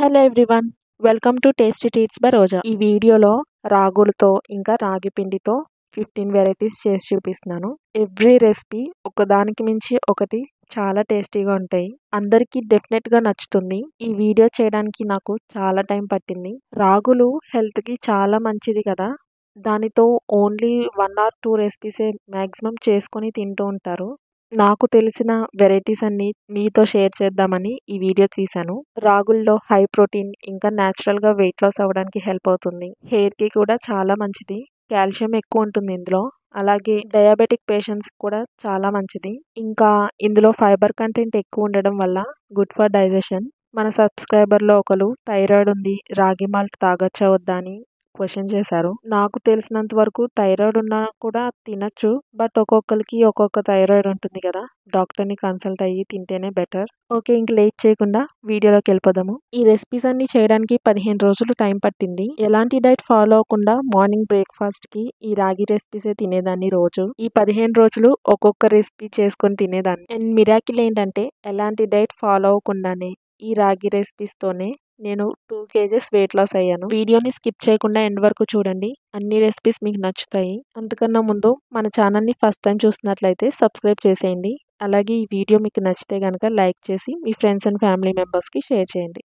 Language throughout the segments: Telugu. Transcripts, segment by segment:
hello everyone welcome to Tasty Treats by Roja ఈ వీడియోలో రాగులతో ఇంకా రాగి పిండితో ఫిఫ్టీన్ వెరైటీస్ చేసి చూపిస్తున్నాను ఎవ్రీ రెసిపీ ఒకదానికి మించి ఒకటి చాలా టేస్టీగా ఉంటాయి అందరికీ డెఫినెట్గా నచ్చుతుంది ఈ వీడియో చేయడానికి నాకు చాలా టైం పట్టింది రాగులు హెల్త్కి చాలా మంచిది కదా దానితో ఓన్లీ వన్ ఆర్ టూ రెసిపీసే మ్యాక్సిమం చేసుకొని తింటూ ఉంటారు నాకు తెలిసిన వెరైటీస్ అన్ని మీతో షేర్ చేద్దామని ఈ వీడియో తీశాను రాగుల్లో హై ప్రోటీన్ ఇంకా న్యాచురల్గా వెయిట్ లాస్ అవ్వడానికి హెల్ప్ అవుతుంది హెయిర్కి కూడా చాలా మంచిది కాల్షియం ఎక్కువ ఉంటుంది ఇందులో అలాగే డయాబెటిక్ పేషెంట్స్ కూడా చాలా మంచిది ఇంకా ఇందులో ఫైబర్ కంటెంట్ ఎక్కువ ఉండడం వల్ల గుడ్ ఫర్ డైజెషన్ మన సబ్స్క్రైబర్లో ఒకరు థైరాయిడ్ ఉంది రాగి మాల్ట్ తాగొచ్చా వద్దా అని క్వశ్చన్ చేశారు నాకు తెలిసినంత వరకు థైరాయిడ్ ఉన్నా కూడా తినచ్చు బట్ ఒక్కొక్కరికి ఒక్కొక్క థైరాయిడ్ ఉంటుంది కదా డాక్టర్ని కన్సల్ట్ అయ్యి తింటేనే బెటర్ ఓకే ఇంక లేట్ చేయకుండా వీడియోలోకి వెళ్ళిపోదాము ఈ రెసిపీస్ అన్ని చేయడానికి పదిహేను రోజులు టైం పట్టింది ఎలాంటి డైట్ ఫాలో అవ్వకుండా మార్నింగ్ బ్రేక్ఫాస్ట్ కి ఈ రాగి రెసిపీసే తినేదాన్ని రోజు ఈ పదిహేను రోజులు ఒక్కొక్క రెసిపీ చేసుకొని తినేదాన్ని అండ్ మిరాకిల్ ఏంటంటే ఎలాంటి డైట్ ఫాలో అవ్వకుండానే ఈ రాగి రెసిపీస్ తోనే నేను టూ కేజెస్ వెయిట్ లాస్ అయ్యాను వీడియోని స్కిప్ చేయకుండా ఎండ్ వరకు చూడండి అన్ని రెసిపీస్ మీకు నచ్చుతాయి అంతకన్నా ముందు మన ఛానల్ని ఫస్ట్ టైం చూసినట్లయితే సబ్స్క్రైబ్ చేసేయండి అలాగే ఈ వీడియో మీకు నచ్చితే కనుక లైక్ చేసి మీ ఫ్రెండ్స్ అండ్ ఫ్యామిలీ మెంబర్స్కి షేర్ చేయండి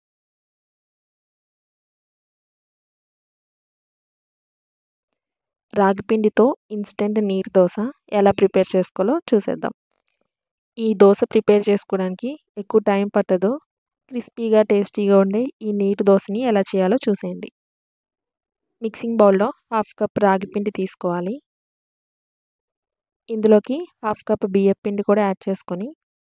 రాగిపిండితో ఇన్స్టెంట్ నీరు దోశ ఎలా ప్రిపేర్ చేసుకోవాలో చూసేద్దాం ఈ దోశ ప్రిపేర్ చేసుకోవడానికి ఎక్కువ టైం పట్టదు క్రిస్పీగా టేస్టీగా ఉండే ఈ నీటి దోశని ఎలా చేయాలో చూసేయండి మిక్సింగ్ బౌల్లో హాఫ్ కప్ రాగి పిండి తీసుకోవాలి ఇందులోకి హాఫ్ కప్ బియ్యం పిండి కూడా యాడ్ చేసుకొని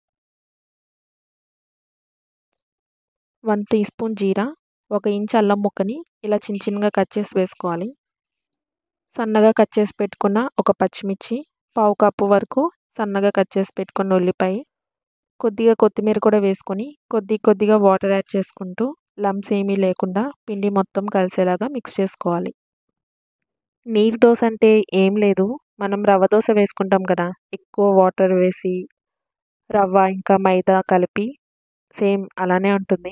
వన్ టీ స్పూన్ జీరా ఒక ఇంచ్ అల్లం ముక్కని ఇలా చిన్న చిన్నగా కట్ చేసి వేసుకోవాలి సన్నగా కట్ చేసి పెట్టుకున్న ఒక పచ్చిమిర్చి పావు కప్పు వరకు సన్నగా కట్ చేసి పెట్టుకున్న ఉల్లిపాయ కొద్దిగా కొత్తిమీర కూడా వేసుకొని కొద్ది కొద్దిగా వాటర్ యాడ్ చేసుకుంటూ లమ్స్ ఏమీ లేకుండా పిండి మొత్తం కలిసేలాగా మిక్స్ చేసుకోవాలి నీరు దోశ అంటే ఏం లేదు మనం రవ్వ దోశ వేసుకుంటాం కదా ఎక్కువ వాటర్ వేసి రవ్వ ఇంకా మైదా కలిపి సేమ్ అలానే ఉంటుంది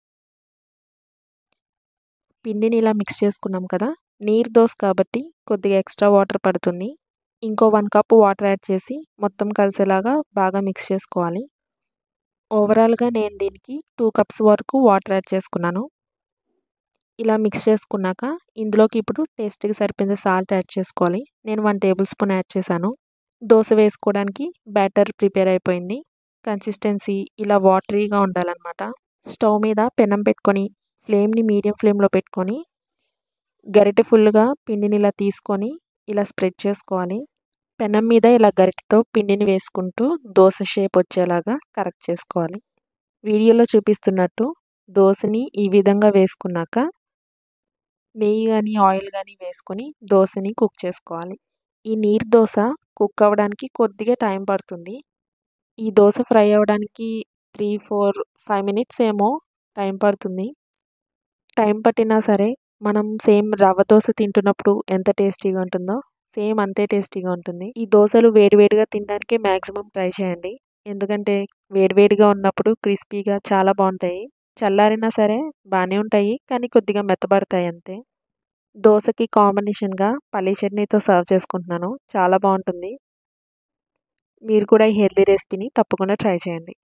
పిండిని ఇలా మిక్స్ చేసుకున్నాం కదా నీరు దోశ కాబట్టి కొద్దిగా ఎక్స్ట్రా వాటర్ పడుతుంది ఇంకో వన్ కప్ వాటర్ యాడ్ చేసి మొత్తం కలిసేలాగా బాగా మిక్స్ చేసుకోవాలి ఓవరాల్గా నేను దీనికి టూ కప్స్ వరకు వాటర్ యాడ్ చేసుకున్నాను ఇలా మిక్స్ చేసుకున్నాక ఇందులోకి ఇప్పుడు టేస్ట్కి సరిపోయిన సాల్ట్ యాడ్ చేసుకోవాలి నేను వన్ టేబుల్ స్పూన్ యాడ్ చేశాను దోశ వేసుకోవడానికి బ్యాటర్ ప్రిపేర్ అయిపోయింది కన్సిస్టెన్సీ ఇలా వాటరీగా ఉండాలన్నమాట స్టవ్ మీద పెనం పెట్టుకొని ఫ్లేమ్ని మీడియం ఫ్లేమ్లో పెట్టుకొని గరిటె ఫుల్గా పిండిని ఇలా తీసుకొని ఇలా స్ప్రెడ్ చేసుకోవాలి పెనం మీద ఇలా గరిటెతో పిండిని వేసుకుంటూ దోశ షేప్ వచ్చేలాగా కరెక్ట్ చేసుకోవాలి వీడియోలో చూపిస్తున్నట్టు దోశని ఈ విధంగా వేసుకున్నాక నెయ్యి కానీ ఆయిల్ కానీ వేసుకొని దోశని కుక్ చేసుకోవాలి ఈ నీరు దోశ కుక్ అవ్వడానికి కొద్దిగా టైం పడుతుంది ఈ దోశ ఫ్రై అవ్వడానికి త్రీ ఫోర్ ఫైవ్ మినిట్స్ ఏమో టైం పడుతుంది టైం పట్టినా సరే మనం సేమ్ రవ్వ దోశ తింటున్నప్పుడు ఎంత టేస్టీగా ఉంటుందో సేమ్ అంతే టేస్టీగా ఉంటుంది ఈ దోశలు వేడివేడిగా తినడానికి మ్యాక్సిమం ట్రై చేయండి ఎందుకంటే వేడివేడిగా ఉన్నప్పుడు క్రిస్పీగా చాలా బాగుంటాయి చల్లారినా సరే బాగానే ఉంటాయి కానీ కొద్దిగా మెత్తబడతాయి అంతే దోశకి కాంబినేషన్గా పల్లీ చట్నీతో సర్వ్ చేసుకుంటున్నాను చాలా బాగుంటుంది మీరు కూడా ఈ హెల్తీ రెసిపీని తప్పకుండా ట్రై చేయండి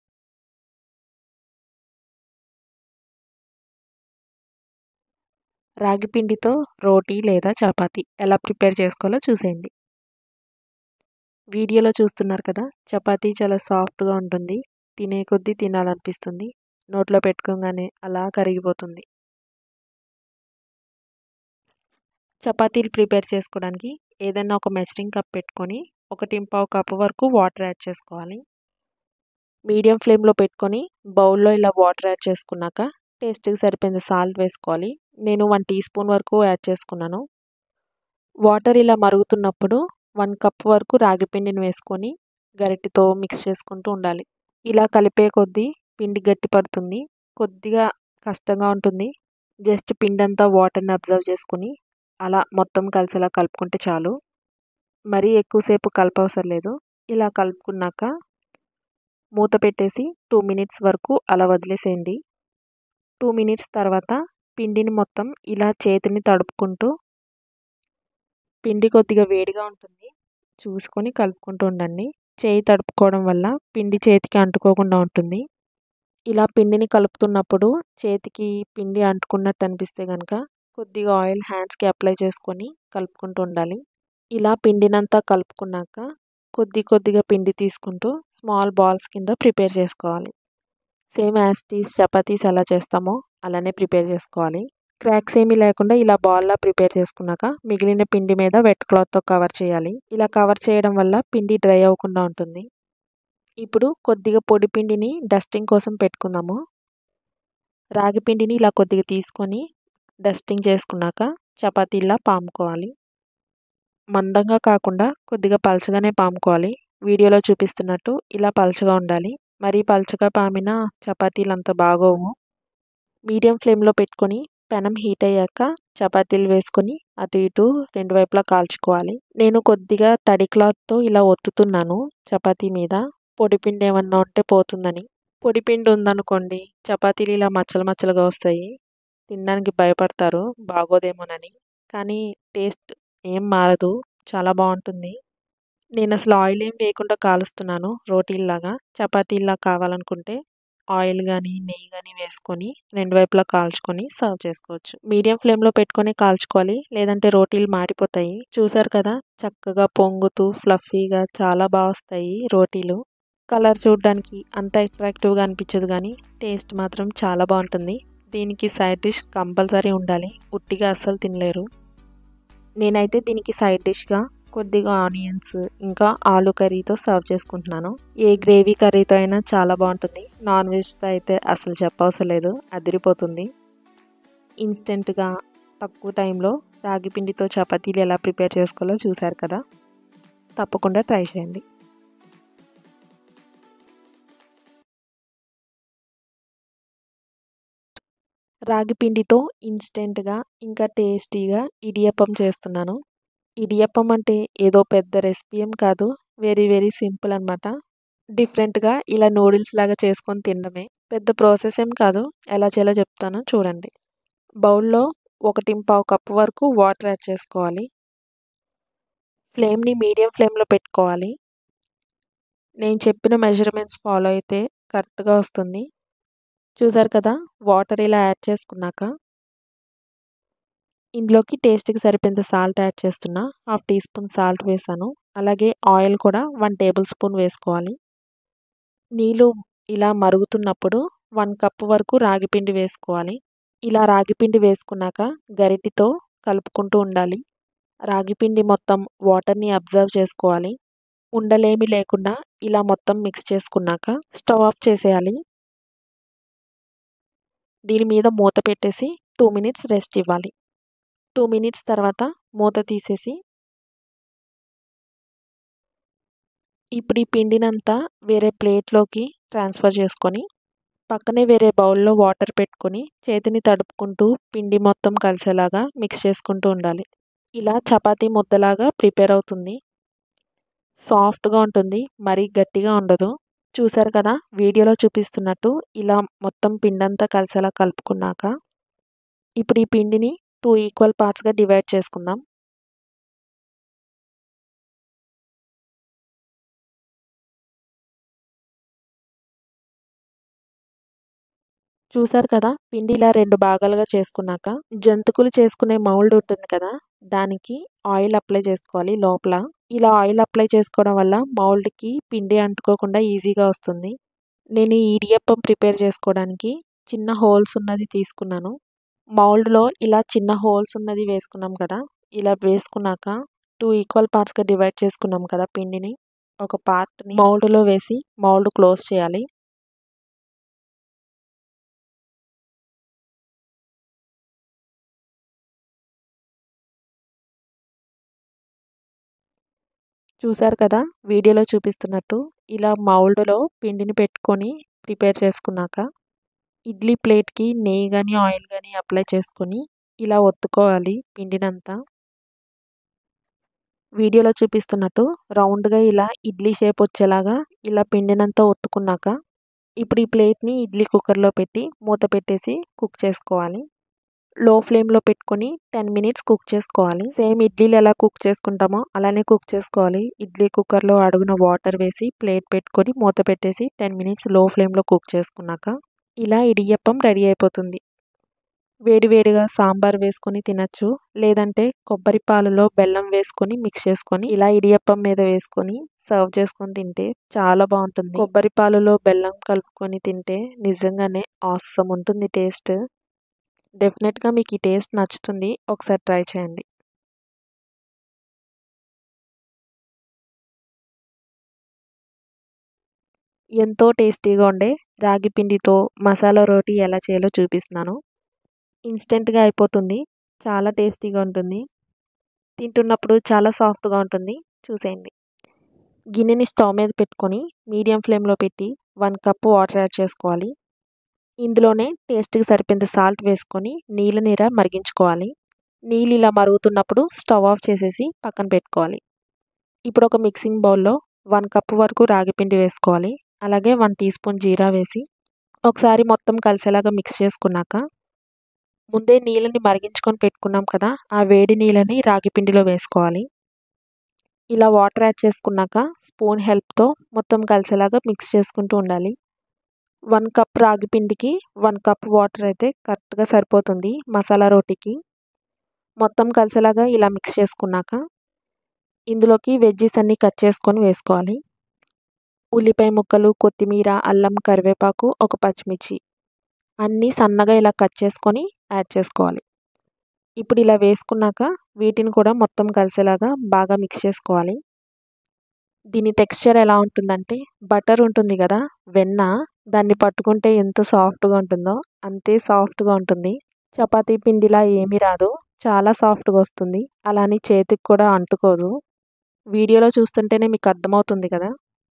రాగి పిండితో రోటీ లేదా చపాతీ ఎలా ప్రిపేర్ చేసుకోవాలో చూసేయండి వీడియోలో చూస్తున్నారు కదా చపాతీ చాలా సాఫ్ట్గా ఉంటుంది తినే కొద్దీ తినాలనిపిస్తుంది నోట్లో పెట్టుకోగానే అలా కరిగిపోతుంది చపాతీలు ప్రిపేర్ చేసుకోవడానికి ఏదైనా ఒక మెజరింగ్ కప్ పెట్టుకొని ఒకటి పావు కప్పు వరకు వాటర్ యాడ్ చేసుకోవాలి మీడియం ఫ్లేమ్లో పెట్టుకొని బౌల్లో ఇలా వాటర్ యాడ్ చేసుకున్నాక టేస్ట్కి సరిపోయిన సాల్ట్ వేసుకోవాలి నేను వన్ టీ స్పూన్ వరకు యాడ్ చేసుకున్నాను వాటర్ ఇలా మరుగుతున్నప్పుడు వన్ కప్ వరకు రాగి పిండిని వేసుకొని గరిటెతో మిక్స్ చేసుకుంటూ ఉండాలి ఇలా కలిపే కొద్దీ పిండి గట్టి పడుతుంది కొద్దిగా కష్టంగా ఉంటుంది జస్ట్ పిండి అంతా వాటర్ని అబ్జర్వ్ చేసుకుని అలా మొత్తం కలిసేలా కలుపుకుంటే చాలు మరీ ఎక్కువసేపు కలపవసరం లేదు ఇలా కలుపుకున్నాక మూత పెట్టేసి టూ మినిట్స్ వరకు అలా వదిలేసేయండి టూ మినిట్స్ తర్వాత పిండిని మొత్తం ఇలా చేతిని తడుపుకుంటూ పిండి కొద్దిగా వేడిగా ఉంటుంది చూసుకొని కలుపుకుంటూ ఉండండి చేయి తడుపుకోవడం వల్ల పిండి చేతికి అంటుకోకుండా ఉంటుంది ఇలా పిండిని కలుపుతున్నప్పుడు చేతికి పిండి అంటుకున్నట్టు అనిపిస్తే కనుక కొద్దిగా ఆయిల్ హ్యాండ్స్కి అప్లై చేసుకొని కలుపుకుంటూ ఉండాలి ఇలా పిండినంతా కలుపుకున్నాక కొద్ది కొద్దిగా పిండి తీసుకుంటూ స్మాల్ బాల్స్ కింద ప్రిపేర్ చేసుకోవాలి సేమ్ యాజ్ టీస్ చపాతీస్ ఎలా చేస్తామో అలానే ప్రిపేర్ చేసుకోవాలి క్రాక్స్ ఏమీ లేకుండా ఇలా బాల్లా ప్రిపేర్ చేసుకున్నాక మిగిలిన పిండి మీద వెట్ క్లాత్తో కవర్ చేయాలి ఇలా కవర్ చేయడం వల్ల పిండి డ్రై అవ్వకుండా ఉంటుంది ఇప్పుడు కొద్దిగా పొడి పిండిని డస్టింగ్ కోసం పెట్టుకుందాము రాగి పిండిని ఇలా కొద్దిగా తీసుకొని డస్టింగ్ చేసుకున్నాక చపాతీలా పాముకోవాలి మందంగా కాకుండా కొద్దిగా పలచగానే పాముకోవాలి వీడియోలో చూపిస్తున్నట్టు ఇలా పలచగా ఉండాలి మరీ పలచగా పామిన చపాతీలు అంత బాగోవు మీడియం ఫ్లేమ్లో పెట్టుకొని పెనం హీట్ అయ్యాక చపాతీలు వేసుకొని అటు ఇటు రెండు వైపులా కాల్చుకోవాలి నేను కొద్దిగా తడి క్లాత్తో ఇలా ఒత్తుతున్నాను చపాతీ మీద పొడిపిండి ఏమన్నా ఉంటే పోతుందని పొడిపిండి ఉందనుకోండి చపాతీలు ఇలా మచ్చలు మచ్చలుగా వస్తాయి తినడానికి భయపడతారు బాగోదేమోనని కానీ టేస్ట్ ఏం మారదు చాలా బాగుంటుంది నేను అసలు ఆయిల్ ఏం వేయకుండా కాలుస్తున్నాను రోటీల్లాగా చపాతీలా కావాలనుకుంటే ఆయిల్ కానీ నెయ్యి కానీ వేసుకొని రెండు వైపులా కాల్చుకొని సర్వ్ చేసుకోవచ్చు మీడియం ఫ్లేమ్లో పెట్టుకొని కాల్చుకోవాలి లేదంటే రోటీలు మాడిపోతాయి చూసారు కదా చక్కగా పొంగుతూ ఫ్లఫీగా చాలా బాగా వస్తాయి రోటీలు కలర్ చూడడానికి అంత అట్రాక్టివ్గా అనిపించదు కానీ టేస్ట్ మాత్రం చాలా బాగుంటుంది దీనికి సైడ్ డిష్ కంపల్సరీ ఉండాలి ఉట్టిగా అస్సలు తినలేరు నేనైతే దీనికి సైడ్ డిష్గా కొద్దిగా ఆనియన్స్ ఇంకా ఆలు కర్రీతో సర్వ్ చేసుకుంటున్నాను ఏ గ్రేవీ కర్రీతో అయినా చాలా బాగుంటుంది నాన్ వెజ్తో అయితే అసలు చెప్పవసరం లేదు అదిరిపోతుంది ఇన్స్టెంట్గా తక్కువ టైంలో రాగి పిండితో చపాతీలు ఎలా ప్రిపేర్ చేసుకోవాలో చూసారు కదా తప్పకుండా ట్రై చేయండి రాగి పిండితో ఇన్స్టెంట్గా ఇంకా టేస్టీగా ఇడియప్పం చేస్తున్నాను ఇడియప్పం అంటే ఏదో పెద్ద రెసిపీ ఏం కాదు వెరీ వెరీ సింపుల్ అనమాట డిఫరెంట్గా ఇలా నూడిల్స్ లాగా చేసుకొని తినడమే పెద్ద ప్రాసెస్ ఏం కాదు ఎలా చేయాలో చెప్తాను చూడండి బౌల్లో ఒకటి పావు కప్పు వరకు వాటర్ యాడ్ చేసుకోవాలి ఫ్లేమ్ని మీడియం ఫ్లేమ్లో పెట్టుకోవాలి నేను చెప్పిన మెజర్మెంట్స్ ఫాలో అయితే కరెక్ట్గా వస్తుంది చూసారు కదా వాటర్ ఇలా యాడ్ చేసుకున్నాక ఇందులోకి టేస్ట్కి సరిపోయేంత సాల్ట్ యాడ్ చేస్తున్నా హాఫ్ టీ స్పూన్ సాల్ట్ వేసాను అలాగే ఆయిల్ కూడా వన్ టేబుల్ స్పూన్ వేసుకోవాలి నీళ్ళు ఇలా మరుగుతున్నప్పుడు వన్ కప్ వరకు రాగిపిండి వేసుకోవాలి ఇలా రాగిపిండి వేసుకున్నాక గరిటితో కలుపుకుంటూ ఉండాలి రాగిపిండి మొత్తం వాటర్ని అబ్జర్వ్ చేసుకోవాలి ఉండలేమి లేకుండా ఇలా మొత్తం మిక్స్ చేసుకున్నాక స్టవ్ ఆఫ్ చేసేయాలి దీని మీద మూత పెట్టేసి టూ మినిట్స్ రెస్ట్ ఇవ్వాలి టూ మినిట్స్ తర్వాత మూత తీసేసి ఇప్పుడు ఈ పిండినంతా వేరే ప్లేట్లోకి ట్రాన్స్ఫర్ చేసుకొని పక్కనే వేరే బౌల్లో వాటర్ పెట్టుకొని చేతిని తడుపుకుంటూ పిండి మొత్తం కలిసేలాగా మిక్స్ చేసుకుంటూ ఉండాలి ఇలా చపాతీ ముద్దలాగా ప్రిపేర్ అవుతుంది సాఫ్ట్గా ఉంటుంది మరీ గట్టిగా ఉండదు చూసారు కదా వీడియోలో చూపిస్తున్నట్టు ఇలా మొత్తం పిండంతా కలిసేలా కలుపుకున్నాక ఇప్పుడు ఈ పిండిని టూ ఈక్వల్ పార్ట్స్గా డివైడ్ చేసుకుందాం చూసారు కదా పిండి ఇలా రెండు భాగాలుగా చేసుకున్నాక జంతుకులు చేసుకునే మౌల్డ్ ఉంటుంది కదా దానికి ఆయిల్ అప్లై చేసుకోవాలి లోపల ఇలా ఆయిల్ అప్లై చేసుకోవడం వల్ల మౌల్డ్కి పిండి అంటుకోకుండా ఈజీగా వస్తుంది నేను ఈ ఇడియప్పం ప్రిపేర్ చేసుకోవడానికి చిన్న హోల్స్ ఉన్నది తీసుకున్నాను మౌల్డ్లో ఇలా చిన్న హోల్స్ ఉన్నది వేసుకున్నాం కదా ఇలా వేసుకున్నాక టూ ఈక్వల్ పార్ట్స్గా డివైడ్ చేసుకున్నాం కదా పిండిని ఒక పార్ట్ని మౌల్డ్లో వేసి మౌల్డ్ క్లోజ్ చేయాలి చూసారు కదా వీడియోలో చూపిస్తున్నట్టు ఇలా మౌల్డ్లో పిండిని పెట్టుకొని ప్రిపేర్ చేసుకున్నాక ఇడ్లీ ప్లేట్కి నెయ్యి కానీ ఆయిల్ కానీ అప్లై చేసుకొని ఇలా ఒత్తుకోవాలి పిండినంతా వీడియోలో చూపిస్తున్నట్టు రౌండ్గా ఇలా ఇడ్లీ షేప్ వచ్చేలాగా ఇలా పిండినంతా ఒత్తుకున్నాక ఇప్పుడు ఈ ప్లేట్ని ఇడ్లీ కుక్కర్లో పెట్టి మూత పెట్టేసి కుక్ చేసుకోవాలి లో ఫ్లేమ్లో పెట్టుకొని టెన్ మినిట్స్ కుక్ చేసుకోవాలి సేమ్ ఇడ్లీలు ఎలా కుక్ చేసుకుంటామో అలానే కుక్ చేసుకోవాలి ఇడ్లీ కుక్కర్లో అడుగున వాటర్ వేసి ప్లేట్ పెట్టుకొని మూత పెట్టేసి టెన్ మినిట్స్ లో ఫ్లేమ్లో కుక్ చేసుకున్నాక ఇలా ఇడియప్పం రెడీ అయిపోతుంది వేడివేడిగా సాంబార్ వేసుకొని తినచ్చు లేదంటే కొబ్బరి పాలలో బెల్లం వేసుకొని మిక్స్ చేసుకొని ఇలా ఇడియప్పం మీద వేసుకొని సర్వ్ చేసుకొని తింటే చాలా బాగుంటుంది కొబ్బరి పాలలో బెల్లం కలుపుకొని తింటే నిజంగానే ఆసమ్ ఉంటుంది టేస్ట్ డెఫినెట్గా మీకు ఈ టేస్ట్ నచ్చుతుంది ఒకసారి ట్రై చేయండి ఎంతో టేస్టీగా ఉండే రాగి పిండితో మసాలా రోటీ ఎలా చేయాలో చూపిస్తున్నాను ఇన్స్టెంట్గా అయిపోతుంది చాలా టేస్టీగా ఉంటుంది తింటున్నప్పుడు చాలా సాఫ్ట్గా ఉంటుంది చూసేయండి గిన్నెని స్టవ్ మీద పెట్టుకొని మీడియం ఫ్లేమ్లో పెట్టి వన్ కప్ వాటర్ యాడ్ చేసుకోవాలి ఇందులోనే టేస్ట్కి సరిపోయేంత సాల్ట్ వేసుకొని నీళ్ళ నీర మరిగించుకోవాలి నీళ్ళు ఇలా మరుగుతున్నప్పుడు స్టవ్ ఆఫ్ చేసేసి పక్కన పెట్టుకోవాలి ఇప్పుడు ఒక మిక్సింగ్ బౌల్లో వన్ కప్ వరకు రాగి పిండి వేసుకోవాలి అలాగే వన్ టీ స్పూన్ జీరా వేసి ఒకసారి మొత్తం కలిసేలాగా మిక్స్ చేసుకున్నాక ముందే నీళ్ళని మరిగించుకొని పెట్టుకున్నాం కదా ఆ వేడి నీళ్ళని రాగి పిండిలో వేసుకోవాలి ఇలా వాటర్ యాడ్ చేసుకున్నాక స్పూన్ హెల్ప్తో మొత్తం కలిసేలాగా మిక్స్ చేసుకుంటూ ఉండాలి వన్ కప్ రాగి పిండికి వన్ కప్ వాటర్ అయితే కరెక్ట్గా సరిపోతుంది మసాలా రోటీకి మొత్తం కలిసేలాగా ఇలా మిక్స్ చేసుకున్నాక ఇందులోకి వెజ్జీస్ అన్నీ కట్ చేసుకొని వేసుకోవాలి ఉల్లిపాయ ముక్కలు కొత్తిమీర అల్లం కరివేపాకు ఒక పచ్చిమిర్చి అన్నీ సన్నగా ఇలా కట్ చేసుకొని యాడ్ చేసుకోవాలి ఇప్పుడు ఇలా వేసుకున్నాక వీటిని కూడా మొత్తం కలిసేలాగా బాగా మిక్స్ చేసుకోవాలి దీని టెక్స్చర్ ఎలా ఉంటుందంటే బటర్ ఉంటుంది కదా వెన్న దాన్ని పట్టుకుంటే ఎంత సాఫ్ట్గా ఉంటుందో అంతే సాఫ్ట్గా ఉంటుంది చపాతీ పిండిలా ఏమీ రాదు చాలా సాఫ్ట్గా వస్తుంది అలానే చేతికి కూడా అంటుకోదు వీడియోలో చూస్తుంటేనే మీకు అర్థమవుతుంది కదా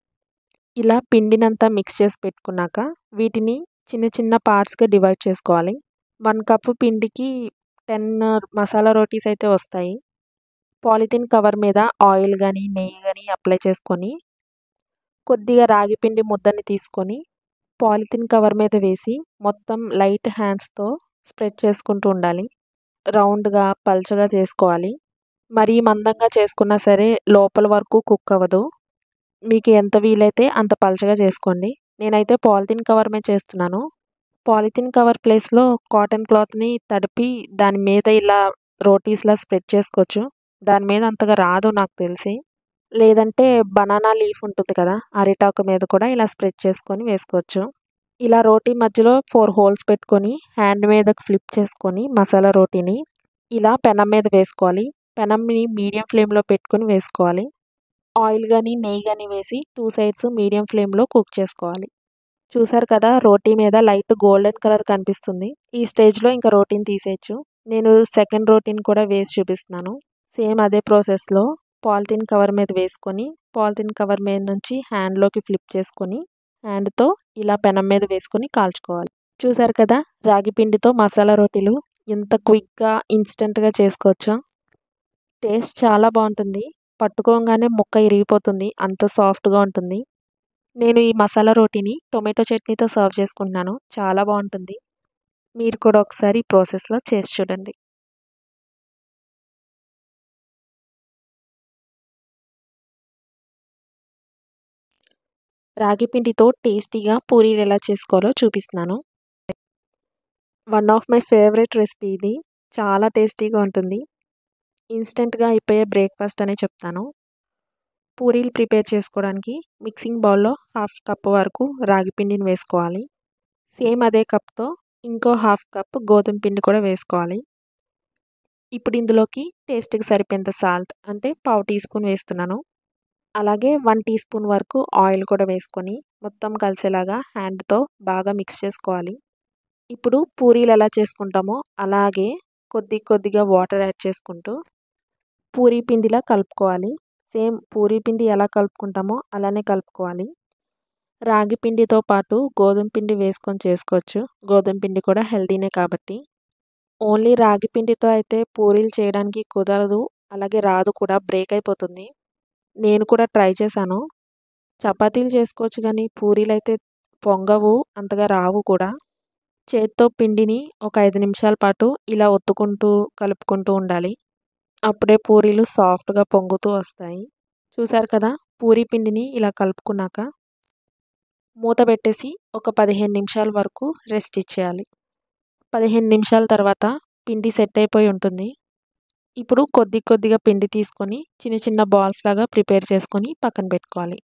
ఇలా పిండినంతా మిక్స్ చేసి పెట్టుకున్నాక వీటిని చిన్న చిన్న పార్ట్స్గా డివైడ్ చేసుకోవాలి వన్ కప్పు పిండికి టెన్ మసాలా రోటీస్ అయితే వస్తాయి పాలిథిన్ కవర్ మీద ఆయిల్ కానీ నెయ్యి కానీ అప్లై చేసుకొని కొద్దిగా రాగి పిండి ముద్దని తీసుకొని పాలిథిన్ కవర్ మీద వేసి మొత్తం లైట్ హ్యాండ్స్తో స్ప్రెడ్ చేసుకుంటూ ఉండాలి రౌండ్గా పల్చగా చేసుకోవాలి మరీ మందంగా చేసుకున్నా సరే లోపల వరకు కుక్ అవ్వదు మీకు ఎంత వీలైతే అంత పల్చగా చేసుకోండి నేనైతే పాలిథిన్ కవర్ మీద చేస్తున్నాను పాలిథిన్ కవర్ ప్లేస్లో కాటన్ క్లాత్ని తడిపి దాని మీద ఇలా రోటీస్లా స్ప్రెడ్ చేసుకోవచ్చు దాని మీద అంతగా రాదు నాకు తెలిసి లేదంటే బనానా లీఫ్ ఉంటుంది కదా అరిటాకు మీద కూడా ఇలా స్ప్రెడ్ చేసుకొని వేసుకోవచ్చు ఇలా రోటీ మధ్యలో ఫోర్ హోల్స్ పెట్టుకొని హ్యాండ్ మీద ఫ్లిప్ చేసుకొని మసాలా రోటీని ఇలా పెనం మీద వేసుకోవాలి పెనంని మీడియం ఫ్లేమ్లో పెట్టుకొని వేసుకోవాలి ఆయిల్ కానీ నెయ్యి కానీ వేసి టూ సైడ్స్ మీడియం ఫ్లేమ్లో కుక్ చేసుకోవాలి చూసారు కదా రోటీ మీద లైట్ గోల్డెన్ కలర్ కనిపిస్తుంది ఈ స్టేజ్లో ఇంకా రోటీని తీసేయచ్చు నేను సెకండ్ రోటీని కూడా వేసి చూపిస్తున్నాను సేమ్ అదే ప్రాసెస్లో పాలిథిన్ కవర్ మీద వేసుకొని పాలిథిన్ కవర్ మీద నుంచి హ్యాండ్లోకి ఫ్లిప్ చేసుకొని హ్యాండ్తో ఇలా పెనం మీద వేసుకొని కాల్చుకోవాలి చూసారు కదా రాగి పిండితో మసాలా రోటీలు ఎంత క్విక్గా ఇన్స్టెంట్గా చేసుకోవచ్చో టేస్ట్ చాలా బాగుంటుంది పట్టుకోగానే ముక్క ఇరిగిపోతుంది అంత సాఫ్ట్గా ఉంటుంది నేను ఈ మసాలా రోటీని టొమాటో చట్నీతో సర్వ్ చేసుకుంటున్నాను చాలా బాగుంటుంది మీరు కూడా ఒకసారి ఈ ప్రాసెస్లో చేసి చూడండి రాగి పిండితో టేస్టీగా పూరీలు ఎలా చేసుకోవాలో చూపిస్తున్నాను one of my favourite recipe ఇది చాలా టేస్టీగా ఉంటుంది ఇన్స్టెంట్గా అయిపోయే బ్రేక్ఫాస్ట్ అనే చెప్తాను పూరీలు ప్రిపేర్ చేసుకోవడానికి మిక్సింగ్ బౌల్లో హాఫ్ కప్ వరకు రాగి పిండిని వేసుకోవాలి సేమ్ అదే కప్తో ఇంకో హాఫ్ కప్ గోధుమ పిండి కూడా వేసుకోవాలి ఇప్పుడు ఇందులోకి టేస్ట్కి సరిపోయేంత సాల్ట్ అంటే పావు టీ స్పూన్ వేస్తున్నాను అలాగే వన్ టీ స్పూన్ వరకు ఆయిల్ కూడా వేసుకొని మొత్తం కలిసేలాగా హ్యాండ్తో బాగా మిక్స్ చేసుకోవాలి ఇప్పుడు పూరీలు ఎలా చేసుకుంటామో అలాగే కొద్ది కొద్దిగా వాటర్ యాడ్ చేసుకుంటూ పూరీ పిండిలా కలుపుకోవాలి సేమ్ పూరీ పిండి ఎలా కలుపుకుంటామో అలానే కలుపుకోవాలి రాగి పిండితో పాటు గోధుమ పిండి వేసుకొని చేసుకోవచ్చు గోధుమ పిండి కూడా హెల్తీనే కాబట్టి ఓన్లీ రాగి పిండితో అయితే పూరీలు చేయడానికి కుదరదు అలాగే రాదు కూడా బ్రేక్ అయిపోతుంది నేను కూడా ట్రై చేశాను చపాతీలు చేసుకోవచ్చు కానీ పూరీలు అయితే పొంగవు అంతగా రావు కూడా చేత్తో పిండిని ఒక ఐదు నిమిషాల పాటు ఇలా ఒత్తుకుంటూ కలుపుకుంటూ ఉండాలి అప్పుడే పూరీలు సాఫ్ట్గా పొంగుతూ వస్తాయి చూసారు కదా పూరీ పిండిని ఇలా కలుపుకున్నాక మూత పెట్టేసి ఒక పదిహేను నిమిషాల వరకు రెస్ట్ ఇచ్చేయాలి పదిహేను నిమిషాల తర్వాత పిండి సెట్ అయిపోయి ఉంటుంది ఇప్పుడు కొద్ది కొద్దిగా పిండి తీసుకొని చిన్న చిన్న బాల్స్ లాగా ప్రిపేర్ చేసుకొని పక్కన పెట్టుకోవాలి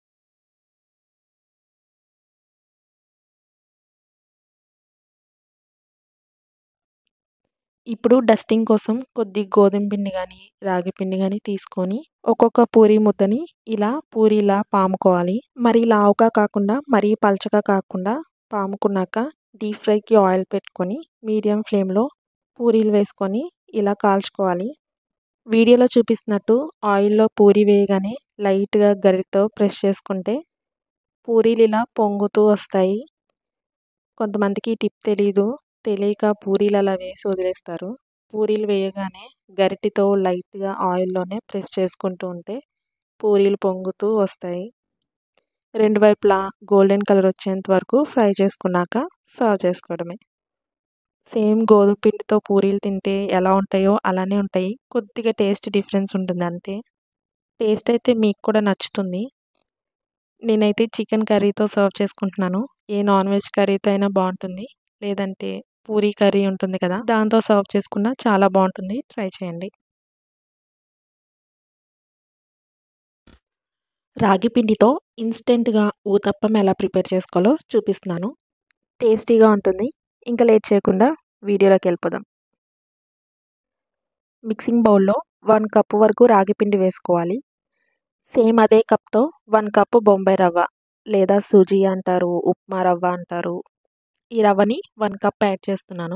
ఇప్పుడు డస్టింగ్ కోసం కొద్ది గోధుమ పిండి కానీ రాగి పిండి కానీ తీసుకొని ఒక్కొక్క పూరీ ముద్దని ఇలా పూరీలా పాముకోవాలి మరీ లావుగా కాకుండా మరీ పలచగా కాకుండా పాముకున్నాక డీప్ ఫ్రైకి ఆయిల్ పెట్టుకొని మీడియం ఫ్లేమ్లో పూరీలు వేసుకొని ఇలా కాల్చుకోవాలి వీడియోలో చూపిస్తున్నట్టు ఆయిల్లో పూరి వేయగానే లైట్గా గరిటతో ప్రెస్ చేసుకుంటే పూరీలు ఇలా పొంగుతూ వస్తాయి కొంతమందికి టిప్ తెలీదు తెలియక పూరీలు అలా వేసి వదిలేస్తారు పూరీలు వేయగానే గరిటితో లైట్గా ఆయిల్లోనే ప్రెస్ చేసుకుంటూ ఉంటే పూరీలు పొంగుతూ వస్తాయి రెండు వైపులా గోల్డెన్ కలర్ వచ్చేంత వరకు ఫ్రై చేసుకున్నాక సర్వ్ చేసుకోవడమే సేమ్ గోధుమ పిండితో పూరీలు తింటే ఎలా ఉంటాయో అలానే ఉంటాయి కొద్దిగా టేస్ట్ డిఫరెన్స్ ఉంటుంది అంతే టేస్ట్ అయితే మీకు కూడా నచ్చుతుంది నేనైతే చికెన్ కర్రీతో సర్వ్ చేసుకుంటున్నాను ఏ నాన్ వెజ్ కర్రీతో అయినా బాగుంటుంది లేదంటే పూరీ కర్రీ ఉంటుంది కదా దాంతో సర్వ్ చేసుకున్నా చాలా బాగుంటుంది ట్రై చేయండి రాగి పిండితో ఇన్స్టెంట్గా ఊతప్పం ఎలా ప్రిపేర్ చేసుకోవాలో చూపిస్తున్నాను టేస్టీగా ఉంటుంది ఇంకా లేట్ చేయకుండా వీడియోలోకి వెళ్ళిపోదాం మిక్సింగ్ బౌల్లో వన్ కప్ వరకు రాగి పిండి వేసుకోవాలి సేమ్ అదే కప్తో వన్ కప్ బొంబాయి రవ్వ లేదా సూజీ అంటారు ఉప్మా రవ్వ అంటారు ఈ రవ్వని వన్ కప్ యాడ్ చేస్తున్నాను